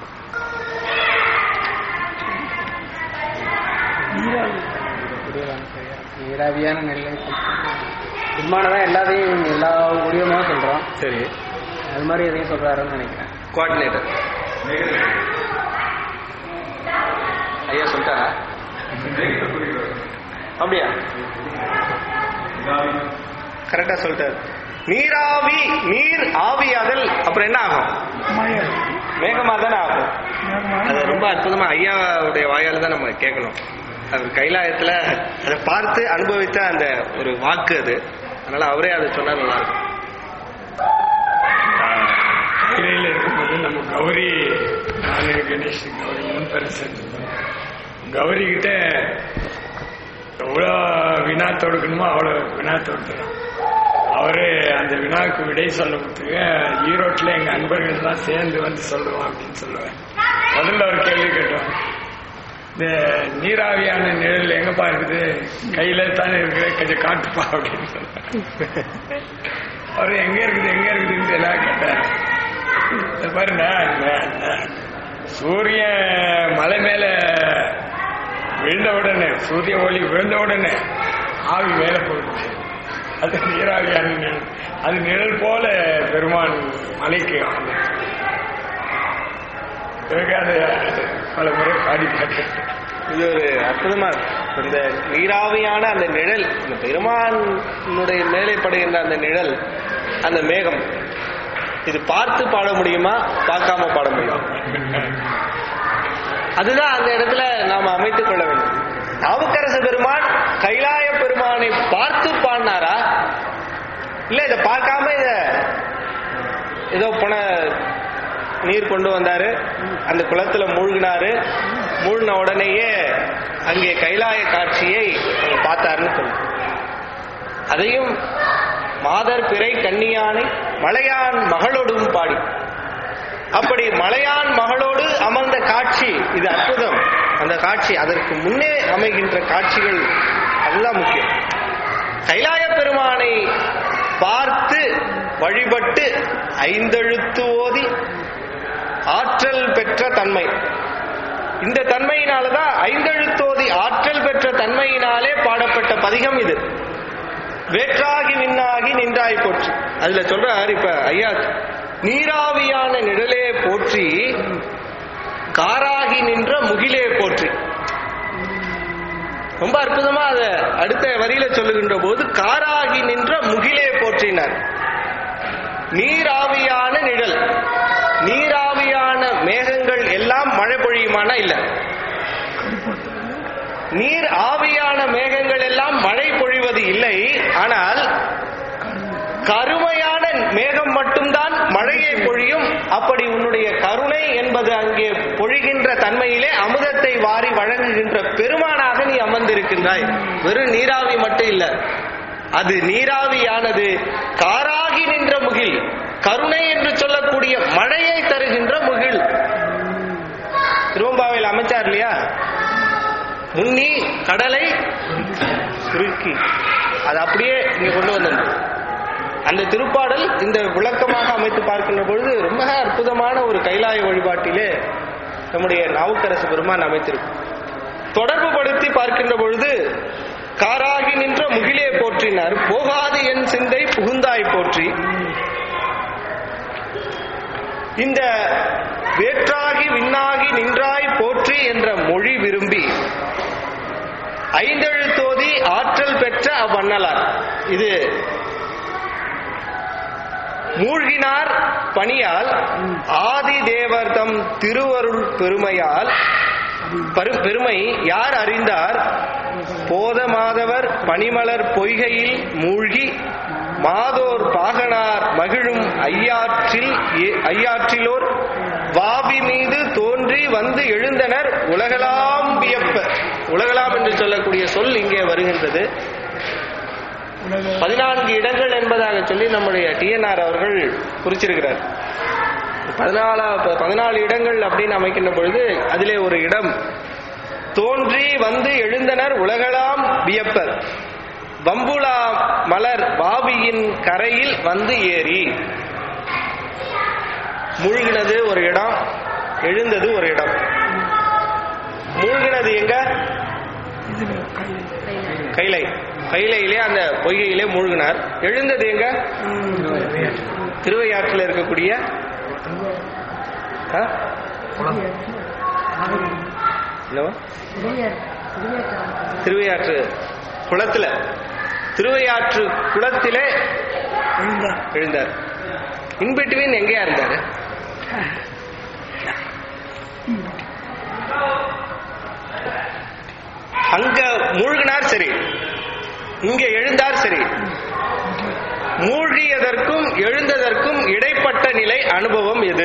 நீராவியான நெல்லை பெருமானதான் எல்லாத்தையும் எல்லா உரியமாக சொல்றோம் சரி அது மாதிரி எதையும் சொல்றாருன்னு நினைக்கிறேன் கோஆர்டினேட்டர் ஐயா சொல்லிட்டாரா அப்படியா கரெக்டா சொல்லிட்டாரு நீராவி நீர் ஆவியாதல் அப்புறம் என்ன ஆகும் மழை மேகமா தானே ஆகும் மேகமான அது ரொம்ப அற்புதமா ஐயாவுடைய வாயால தான் நம்ம கேட்கணும் அவர் கைலாயத்துல அதை பார்த்து அனுபவித்த அந்த ஒரு வாக்கு அது அதனால அவரே அதை சொன்னா நல்லா இருக்கும் கையில இருக்கும்போது நம்ம கௌரி நானு கணேஷ் கௌரி மூணு பேரும் சேர்ந்து கௌரி கிட்ட எவ்வளோ வினா தொடுக்கணுமோ அவ்வளோ வினா தொடுத்துறோம் அவரு அந்த வினாவுக்கு விடை சொல்லுறதுக்கு ஈரோட்டில் எங்க அன்பர்கள் எல்லாம் சேர்ந்து வந்து சொல்லுவோம் அப்படின்னு சொல்லுவேன் முதல்ல ஒரு கேள்வி கேட்டோம் இந்த நீராவியான நிழல் எங்கப்பா இருக்குது கையில தானே இருக்குது கொஞ்சம் காட்டுப்பா அப்படின்னு சொன்னார் அவரு எங்க இருக்குது எங்க இருக்குதுன்னு எல்லாம் கேட்டார் இந்த பாருங்க சூரியன் மலை மேல விழுந்த உடனே சூரிய ஒளி விழுந்த உடனே ஆவி மேல போகுது அது நீராவியான நிழல் அது நிழல் போல பெருமான் மலைக்கு வந்து அது பல முறை பாடி காட்டு இது ஒரு அற்புதமா இருக்கு. இந்த நீராவியான அந்த நிழல் இந்த பெருமானுடைய மேலே படுகின்ற அந்த நிழல் அந்த மேகம் இது பார்த்து பாட முடியுமா பார்க்காம பாட முடியுமா அதுதான் அந்த இடத்துல நாம அமைத்துக் கொள்ள வேண்டும் நாவுக்கரசு பெருமான் கைலாய பெருமானை பார்த்து பாடினாரா இல்ல இதை பார்க்காம இத ஏதோ போன நீர் கொண்டு வந்தாரு அந்த குளத்துல மூழ்கினாரு மூழ்கின உடனேயே அங்கே கைலாய காட்சியை பார்த்தாருன்னு சொல்லு அதையும் மாதர் பிறை கன்னியானை மலையான் மகளோடும் பாடி அப்படி மலையான் மகளோடு அமர்ந்த காட்சி இது அற்புதம் அந்த காட்சி அதற்கு முன்னே அமைகின்ற காட்சிகள் அதுதான் முக்கியம் கைலாய பெருமானை பார்த்து வழிபட்டு ஐந்தெழுத்து ஓதி ஆற்றல் பெற்ற தன்மை இந்த தன்மையினாலதான் ஐந்தெழுத்தோதி ஆற்றல் பெற்ற தன்மையினாலே பாடப்பட்ட பதிகம் இது வேற்றாகி விண்ணாகி நின்றாய் போற்றி அதுல சொல்றார் இப்ப ஐயா நீராவியான நிழலே போற்றி காராகி நின்ற முகிலே போற்றி ரொம்ப அற்புதமா அத அடுத்த வரியில சொல்லுகின்ற போது காராகி நின்ற முகிலே போற்றினார் நீராவியான நிழல் நீராவியான மேகங்கள் எல்லாம் மழை பொழியுமானா இல்ல நீர் ஆவியான மேகங்கள் எல்லாம் மழை பொழிவது இல்லை ஆனால் கருமையான மேகம் மட்டும்தான் மழையை பொழியும் அப்படி உன்னுடைய கருணை என்பது அங்கே பொழிகின்ற தன்மையிலே அமுதத்தை வாரி வழங்குகின்ற பெருமானாக நீ அமர்ந்திருக்கின்றாய் வெறும் நீராவி மட்டும் இல்ல அது நீராவியானது காராகி நின்ற முகில் கருணை என்று சொல்லக்கூடிய மழையை தருகின்ற முகில் திருவம்பாவையில் அமைச்சார் இல்லையா முன்னி கடலை சுருக்கி அது அப்படியே இங்க கொண்டு வந்தது அந்த திருப்பாடல் இந்த விளக்கமாக அமைத்து பார்க்கின்ற பொழுது ரொம்ப அற்புதமான ஒரு கைலாய வழிபாட்டிலே நம்முடைய நாவுக்கரசு பெருமான் அமைத்திருக்கும் தொடர்பு படுத்தி பார்க்கின்ற பொழுது காராகி நின்ற முகிலே போற்றினார் போகாது என் சிந்தை புகுந்தாய் போற்றி இந்த வேற்றாகி விண்ணாகி நின்றாய் போற்றி என்ற மொழி விரும்பி ஐந்தெழுத்தோதி ஆற்றல் பெற்ற அவ்வண்ணலார் இது மூழ்கினார் பணியால் ஆதி தேவர் தம் திருவருள் பெருமையால் பரு- பெருமை யார் அறிந்தார் போத மாதவர் பனிமலர் பொய்கையில் மூழ்கி மாதோர் பாகனார் மகிழும் ஐயாற்றில் ஏ- ஐயாற்றிலோர் வாவி மீது தோன்றி வந்து எழுந்தனர் உலகலாம் வியப்ப உலகலாம் என்று சொல்லக்கூடிய சொல் இங்கே வருகின்றது பதினான்கு இடங்கள் என்பதாக சொல்லி நம்முடைய டிஎன்ஆர் அவர்கள் குறிச்சிருக்கிறார் பதினாலா பதினாலு இடங்கள் அப்படின்னு அமைக்கின்ற பொழுது அதிலே ஒரு இடம் தோன்றி வந்து எழுந்தனர் உலகலாம் வியப்பர் வம்புலா மலர் பாவியின் கரையில் வந்து ஏறி மூழ்கினது ஒரு இடம் எழுந்தது ஒரு இடம் மூழ்கினது எங்க இதுல கையில் கைலை கைலையிலே அந்த பொய்கையிலே மூழ்கினார் எழுந்தது எங்க திருவையாற்றில் இருக்கக்கூடிய ஆ? என்னவா திருவையாற்று குளத்துல திருவையாற்று குளத்திலே எழுந்தார் இன்பிட்வீன் எங்கேயா இருந்தாரு அங்க மூழ்கினார் சரி இங்க எழுந்தார் சரி மூழ்கியதற்கும் எழுந்ததற்கும் இடைப்பட்ட நிலை அனுபவம் எது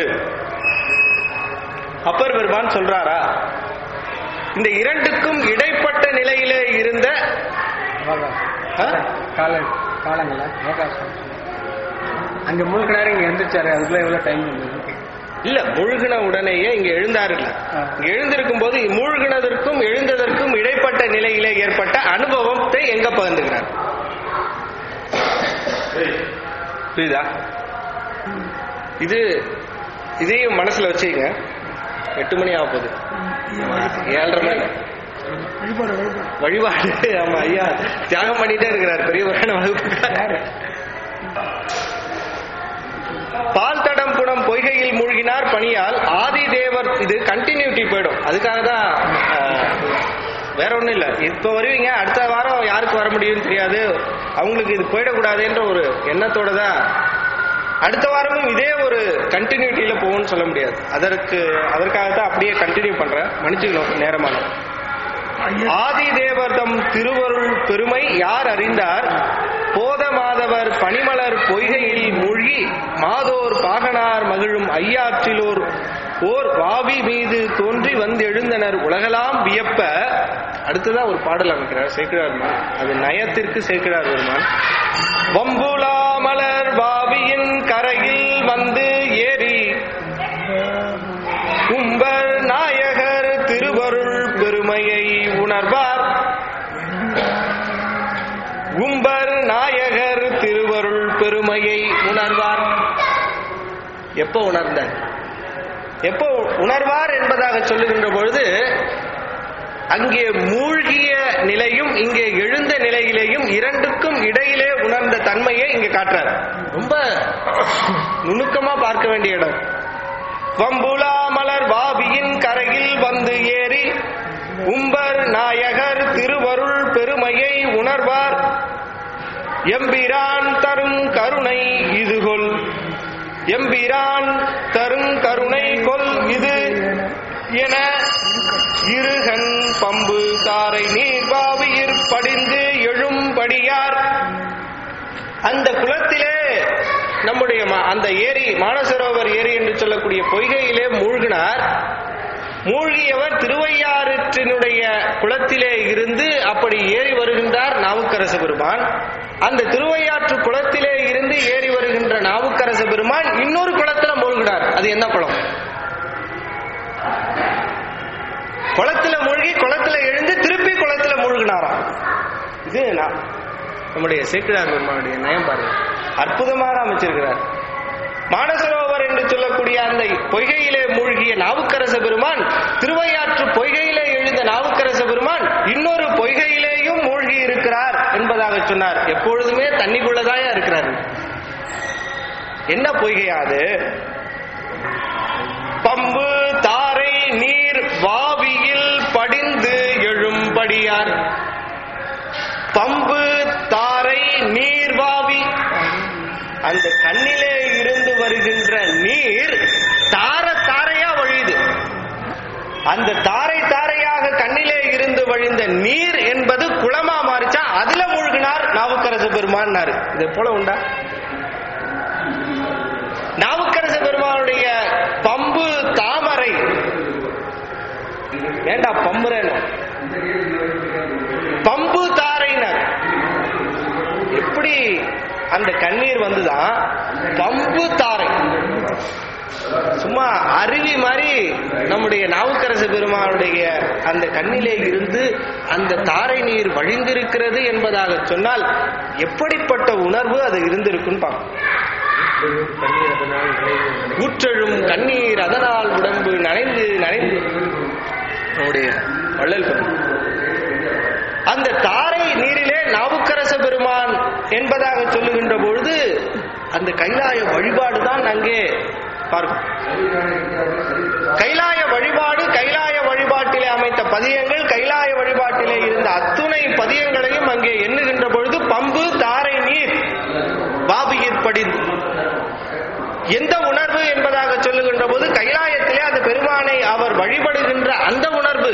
அப்பர் பெருமான் சொல்றாரா இந்த இரண்டுக்கும் இடைப்பட்ட நிலையிலே இருந்த ஆ? கால காலங்கள யோகாசனம் அங்க மூழ்கினாரு இங்க எந்திரிச்சாரு அதுக்குள்ள எவ்வளவு டைம் இருந்தது இல்ல மூழ்கின உடனேயே இங்க எழுந்தார் இல்ல ஆ. இங்க எழுந்திருக்கும் போது மூழ்கினதற்கும் எழுந்ததற்கும் இடைப்பட்ட நிலையிலே ஏற்பட்ட அனுபவத்தை எங்க பகிர்ந்துக்கிறார் புரியுதா இது இதையும் மனசுல வச்சுக்கங்க எட்டு மணி ஆக போகுது ஏழரை மணி வழிபாடு வழிபாடு வழிபாடு ஆமா ஐயா தியாகம் பண்ணிட்டே இருக்கிறார் பெரிய புராண வகுப்புக்காரர் பால் தடம் குணம் பொய்கையில் மூழ்கினார் பணியால் ஆதி தேவர் இது கண்டினியூட்டி போயிடும் அதுக்காக தான் ஆஹ், வேற ஒண்ணும் இல்ல இப்ப வருவீங்க அடுத்த வாரம் யாருக்கு வர முடியும்னு தெரியாது அவங்களுக்கு இது போயிடக்கூடாதுன்ற ஒரு எண்ணத்தோட தான் அடுத்த வாரமும் இதே ஒரு கண்டினியூட்டியில போகும்னு சொல்ல முடியாது அதற்கு அதற்காக தான் அப்படியே கண்டினியூ பண்றேன் மன்னிச்சுக்கணும் நேரமான ஆதி தேவர்தம் திருவருள் பெருமை யார் அறிந்தார் போத மாதவர் பனிமலர் பொய்கையில் மூழ்கி மாதோர் பாகனார் மகிழும் ஐயாற்றிலோர் ஓர் வாவி மீது தோன்றி வந்து எழுந்தனர் உலகலாம் வியப்ப அடுத்ததான் ஒரு பாடல் அமைக்கிறார் சேக்கிழார் பெருமான் அது நயத்திற்கு சேக்கிழார் பெருமான் வம்புலா மலர் வாவியின் கரையில் வந்து ஏறி கும்பர் நாயகர் திருவருள் பெருமையை உணர்வார் கும்பர் நாயகர் திருவருள் பெருமையை உணர்வார் எப்போ உணர்ந்தார் எப்போ உணர்வார் என்பதாக சொல்லுகின்ற பொழுது அங்கே மூழ்கிய நிலையும் இங்கே எழுந்த நிலையிலேயும் இரண்டுக்கும் இடையிலே உணர்ந்த தன்மையை இங்கே காட்டுறார் ரொம்ப நுணுக்கமா பார்க்க வேண்டிய இடம் வம்புலா மலர் வாவியின் கரையில் வந்து ஏறி உம்பர் நாயகர் திருவருள் பெருமையை உணர்வார் எம்பிரான் தரும் கருணை இதுகொல் எம்பிரான் தரும் கருணை கொல் இது என இருகன் பம்பு தாரை நீர்வாவியிற் படிந்து எழும்படியார் அந்த குளத்திலே நம்முடைய ம- அந்த ஏரி மானசரோவர் ஏரி என்று சொல்லக்கூடிய பொய்கையிலே மூழ்கினார் மூழ்கியவர் திருவையாற்றினுடைய குளத்திலே இருந்து அப்படி ஏறி வருகின்றார் நாவுக்கரச பெருமான் அந்த திருவையாற்று குளத்திலே இருந்து ஏறி வருகின்ற நாவுக்கரச பெருமான் இன்னொரு குளத்துல மூழ்கினார் அது என்ன குளம் குளத்துல மூழ்கி குளத்துல எழுந்து திருப்பி குளத்துல மூழ்கினாராம் இது நான் நம்முடைய சேக்கிழார் பெருமானுடைய நயம் பாருங்க அற்புதமாக அமைச்சிருக்கிறார் மானசரோவர் என்று சொல்லக்கூடிய அந்த பொய்கையிலே மூழ்கிய நாவுக்கரச பெருமான் திருவையாற்று பொய்கையிலே எழுந்த நாவுக்கரச பெருமான் இன்னொரு பொய்கையிலேயும் மூழ்கி இருக்கிறார் என்பதாக சொன்னார் எப்பொழுதுமே தண்ணிக்குள்ளதாயா இருக்கிறார் என்ன பொய்கையா அது பம்பு தாரை நீர் வாவியில் படிந்து எழும்படியார் பம்பு தாரை நீர் வாவி அந்த கண்ணிலே இருந்து வருகின்ற நீர் தார தாரையா வழியுது அந்த தாரை தாரையாக கண்ணிலே இருந்து வழிந்த நீர் என்பது குளமா மாறிச்சா அதுல மூழ்கினார் நாவுக்கரசு பெருமான்னாரு இது போல உண்டா நாவுக்கரசு பெருமானுடைய பம்பு தாமரை ஏண்டா பம்புறேன்னு பம்பு தாரைனர் எப்படி அந்த கண்ணீர் வந்துதான் பம்பு தாரை சும்மா அருவி மாதிரி நம்முடைய நாவுக்கரச பெருமானுடைய அந்த கண்ணிலே இருந்து அந்த தாரை நீர் வழிந்திருக்கிறது என்பதாக சொன்னால் எப்படிப்பட்ட உணர்வு அது இருந்திருக்குன்னு பார்க்கணும் ஊற்றெழும் கண்ணீர் அதனால் உடம்பு நனைந்து நனைந்து நம்முடைய வள்ளல் பெருமான் அந்த தாரை நீரிலே நாவுக்கரச பெருமான் என்பதாக சொல்லுகின்ற பொழுது அந்த கைலாய வழிபாடு தான் அங்கே பார்க்கும் கைலாய வழிபாடு கைலாய வழிபாட்டிலே அமைத்த பதியங்கள் கைலாய வழிபாட்டிலே இருந்த அத்துணை பதியங்களையும் அங்கே எண்ணுகின்ற பொழுது பம்பு தாரை நீர் பாபியிற் படிந்து எந்த உணர்வு என்பதாக சொல்லுகின்ற போது கைலாயத்திலே அந்த பெருமானை அவர் வழிபடுகின்ற அந்த உணர்வு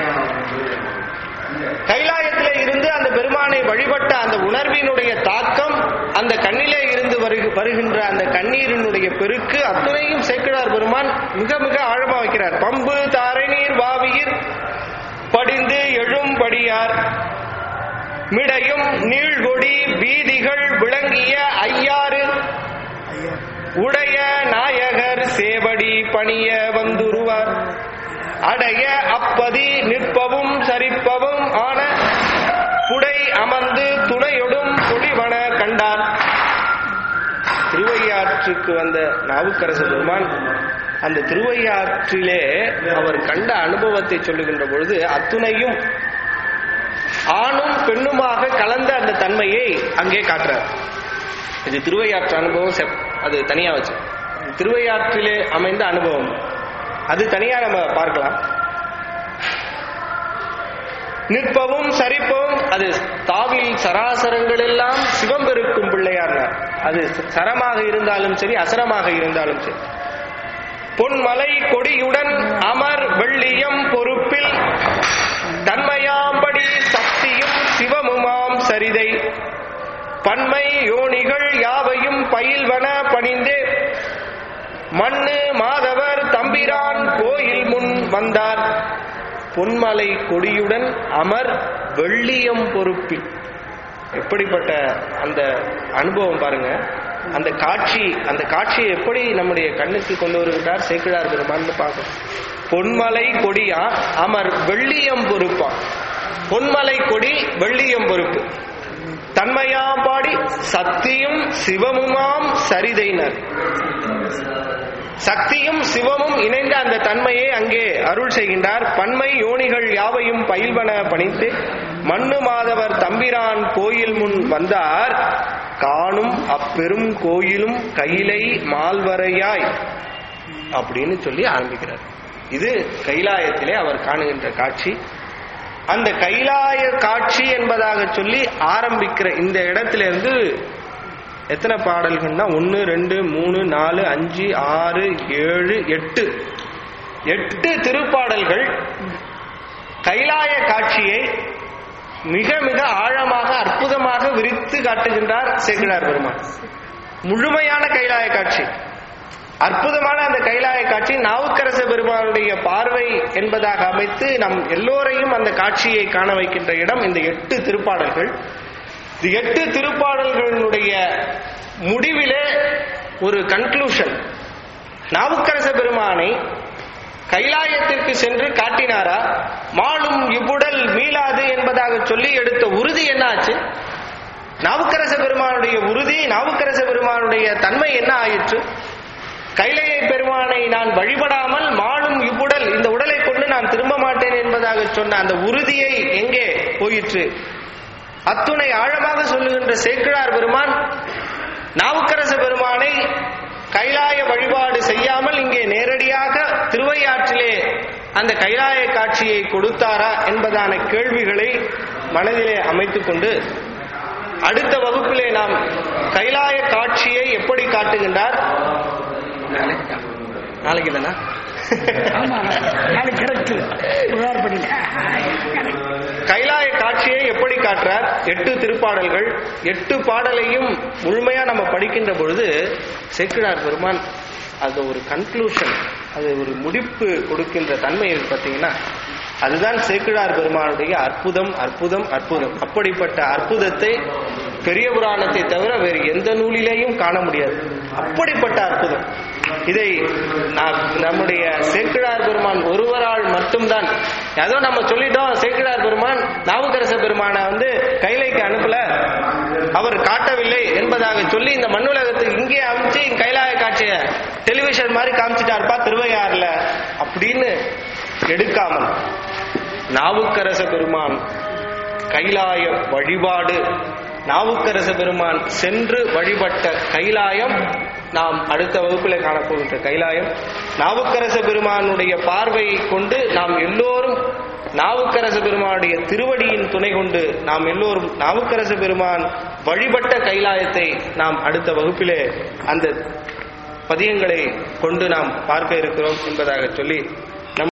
கைலாயத்திலே இருந்து அந்த பெருமானை வழிபட்ட அந்த உணர்வினுடைய தாக்கம் அந்த கண்ணிலே இருந்து வருகு- வருகின்ற அந்த கண்ணீரினுடைய பெருக்கு அத்துணையும் சேக்கிழார் பெருமான் மிக மிக ஆழமா வைக்கிறார் பம்பு தாரை நீர் வாவியிர் படிந்து எழும்படியார் மிடையும் நீழ்கொடி வீதிகள் விளங்கிய ஐயாறு உடைய நாயகர் சேவடி பணிய வந்துருவார் அடைய அப்பதி நிற்பவும் சரிப்பவும் ஆன புடை அமர்ந்து துணையொடும் பொடிவன கண்டார் திருவையாற்றுக்கு வந்த நாவுக்கரச பெருமான் அந்த திருவையாற்றிலே அவர் கண்ட அனுபவத்தை சொல்லுகின்ற பொழுது அத்துணையும் ஆணும் பெண்ணுமாக கலந்த அந்த தன்மையை அங்கே காட்டுறார் இது திருவையாற்று அனுபவம் செப்- அது தனியா வச்சு திருவையாற்றிலே அமைந்த அனுபவம் அது தனியா நம்ம பார்க்கலாம் நிற்பவும் சரிப்பவும் அது தாவில் சராசரங்கள் எல்லாம் சிவம்பெருக்கும் பிள்ளையார்னார் அது சரமாக இருந்தாலும் சரி அசரமாக இருந்தாலும் சரி பொன்மலை கொடியுடன் அமர் வெள்ளியம் பொறுப்பில் தன்மையாம்படி சக்தியும் சிவமுமாம் சரிதை பன்மை யோனிகள் யாவையும் பயில்வன பணிந்தே மண்ணு மாதவர் தம்பிரான் கோயில் முன் வந்தார் பொன்மலை கொடியுடன் அமர் வெள்ளியம் பொறுப்பில் எப்படிப்பட்ட அந்த அனுபவம் பாருங்க அந்த காட்சி அந்த காட்சியை எப்படி நம்முடைய கண்ணுக்கு கொண்டு வருகிறார் சேக்கிழார் பெருமான்னு பார்க்கணும் பொன்மலை கொடியா அமர் வெள்ளியம் பொறுப்பா பொன்மலை கொடி வெள்ளியம் பொறுப்பு தன்மையா பாடி சக்தியும் சிவமுமாம் சரிதைனர் சக்தியும் சிவமும் இணைந்த அந்த தன்மையை அங்கே அருள் செய்கின்றார் பன்மை யோனிகள் யாவையும் பயில்வன பணித்து மண்ணு மாதவர் தம்பிரான் கோயில் முன் வந்தார் காணும் அப்பெரும் கோயிலும் கையிலை மால்வரையாய் அப்படின்னு சொல்லி ஆரம்பிக்கிறார் இது கைலாயத்திலே அவர் காணுகின்ற காட்சி அந்த கைலாய காட்சி என்பதாக சொல்லி ஆரம்பிக்கிற இந்த இடத்துல இருந்து எத்தனை பாடல்கள்னா ஒன்று ரெண்டு மூணு நாலு அஞ்சு ஆறு ஏழு எட்டு எட்டு திருப்பாடல்கள் கைலாய காட்சியை மிக மிக ஆழமாக அற்புதமாக விரித்து காட்டுகின்றார் சேக்கிழார் பெருமான் முழுமையான கைலாய காட்சி அற்புதமான அந்த கைலாய காட்சி நாவுக்கரச பெருமானுடைய பார்வை என்பதாக அமைத்து நம் எல்லோரையும் அந்த காட்சியை காண வைக்கின்ற இடம் இந்த எட்டு திருப்பாடல்கள் இந்த எட்டு திருப்பாடல்களுடைய முடிவிலே ஒரு கன்க்ளூஷன் நாவுக்கரச பெருமானை கைலாயத்திற்கு சென்று காட்டினாரா மாளும் இவ்வுடல் மீளாது என்பதாக சொல்லி எடுத்த உறுதி என்னாச்சு நாவுக்கரச பெருமானுடைய உறுதி நாவுக்கரச பெருமானுடைய தன்மை என்ன ஆயிற்று கைலையை பெருமானை நான் வழிபடாமல் மாளும் இவ்வுடல் இந்த உடலை கொண்டு நான் திரும்ப மாட்டேன் என்பதாக சொன்ன அந்த உறுதியை எங்கே போயிற்று அத்துணை ஆழமாக சொல்லுகின்ற சேக்கிழார் பெருமான் நாவுக்கரச பெருமானை கைலாய வழிபாடு செய்யாமல் இங்கே நேரடியாக திருவையாற்றிலே அந்த கைலாய காட்சியை கொடுத்தாரா என்பதான கேள்விகளை மனதிலே அமைத்துக் கொண்டு அடுத்த வகுப்பிலே நாம் கைலாய காட்சியை எப்படி காட்டுகின்றார் நாளைக்கு தானா ஆமா நாளைக்கு கரெக்ட் உதாரணப்படி கைலாய காட்சியை எப்படி காட்டுறார் எட்டு திருப்பாடல்கள் எட்டு பாடலையும் முழுமையா நம்ம படிக்கின்ற பொழுது சேக்கிழார் பெருமான் அது ஒரு கன்க்ளூஷன் அது ஒரு முடிப்பு கொடுக்கின்ற தன்மை இருக்கு பார்த்தீங்கன்னா அதுதான் சேக்கிழார் பெருமானுடைய அற்புதம் அற்புதம் அற்புதம் அப்படிப்பட்ட அற்புதத்தை பெரிய புராணத்தை தவிர வேறு எந்த நூலிலேயும் காண முடியாது அப்படிப்பட்ட அற்புதம் இதை நாம் நம்முடைய சேக்கிழார் பெருமான் ஒருவரால் மட்டும்தான் ஏதோ நம்ம சொல்லிட்டோம் சேக்கிழார் பெருமான் நாவுக்கரச பெருமானை வந்து கைலைக்கு அனுப்பல அவர் காட்டவில்லை என்பதாக சொல்லி இந்த மண்ணுலகத்துக்கு இங்கே அமைச்சு கைலாய காட்சியை டெலிவிஷன் மாதிரி காமிச்சிட்டாருப்பா திருவையாறுல அப்படின்னு எடுக்காமல் நாவுக்கரச பெருமான் கைலாய வழிபாடு நாவுக்கரச பெருமான் சென்று வழிபட்ட கைலாயம் நாம் அடுத்த வகுப்பில் காணப்போகின்ற கைலாயம் நாவுக்கரச பெருமானுடைய பார்வையை கொண்டு நாம் எல்லோரும் நாவுக்கரச பெருமானுடைய திருவடியின் துணை கொண்டு நாம் எல்லோரும் நாவுக்கரச பெருமான் வழிபட்ட கைலாயத்தை நாம் அடுத்த வகுப்பிலே அந்த பதியங்களை கொண்டு நாம் பார்க்க இருக்கிறோம் என்பதாக சொல்லி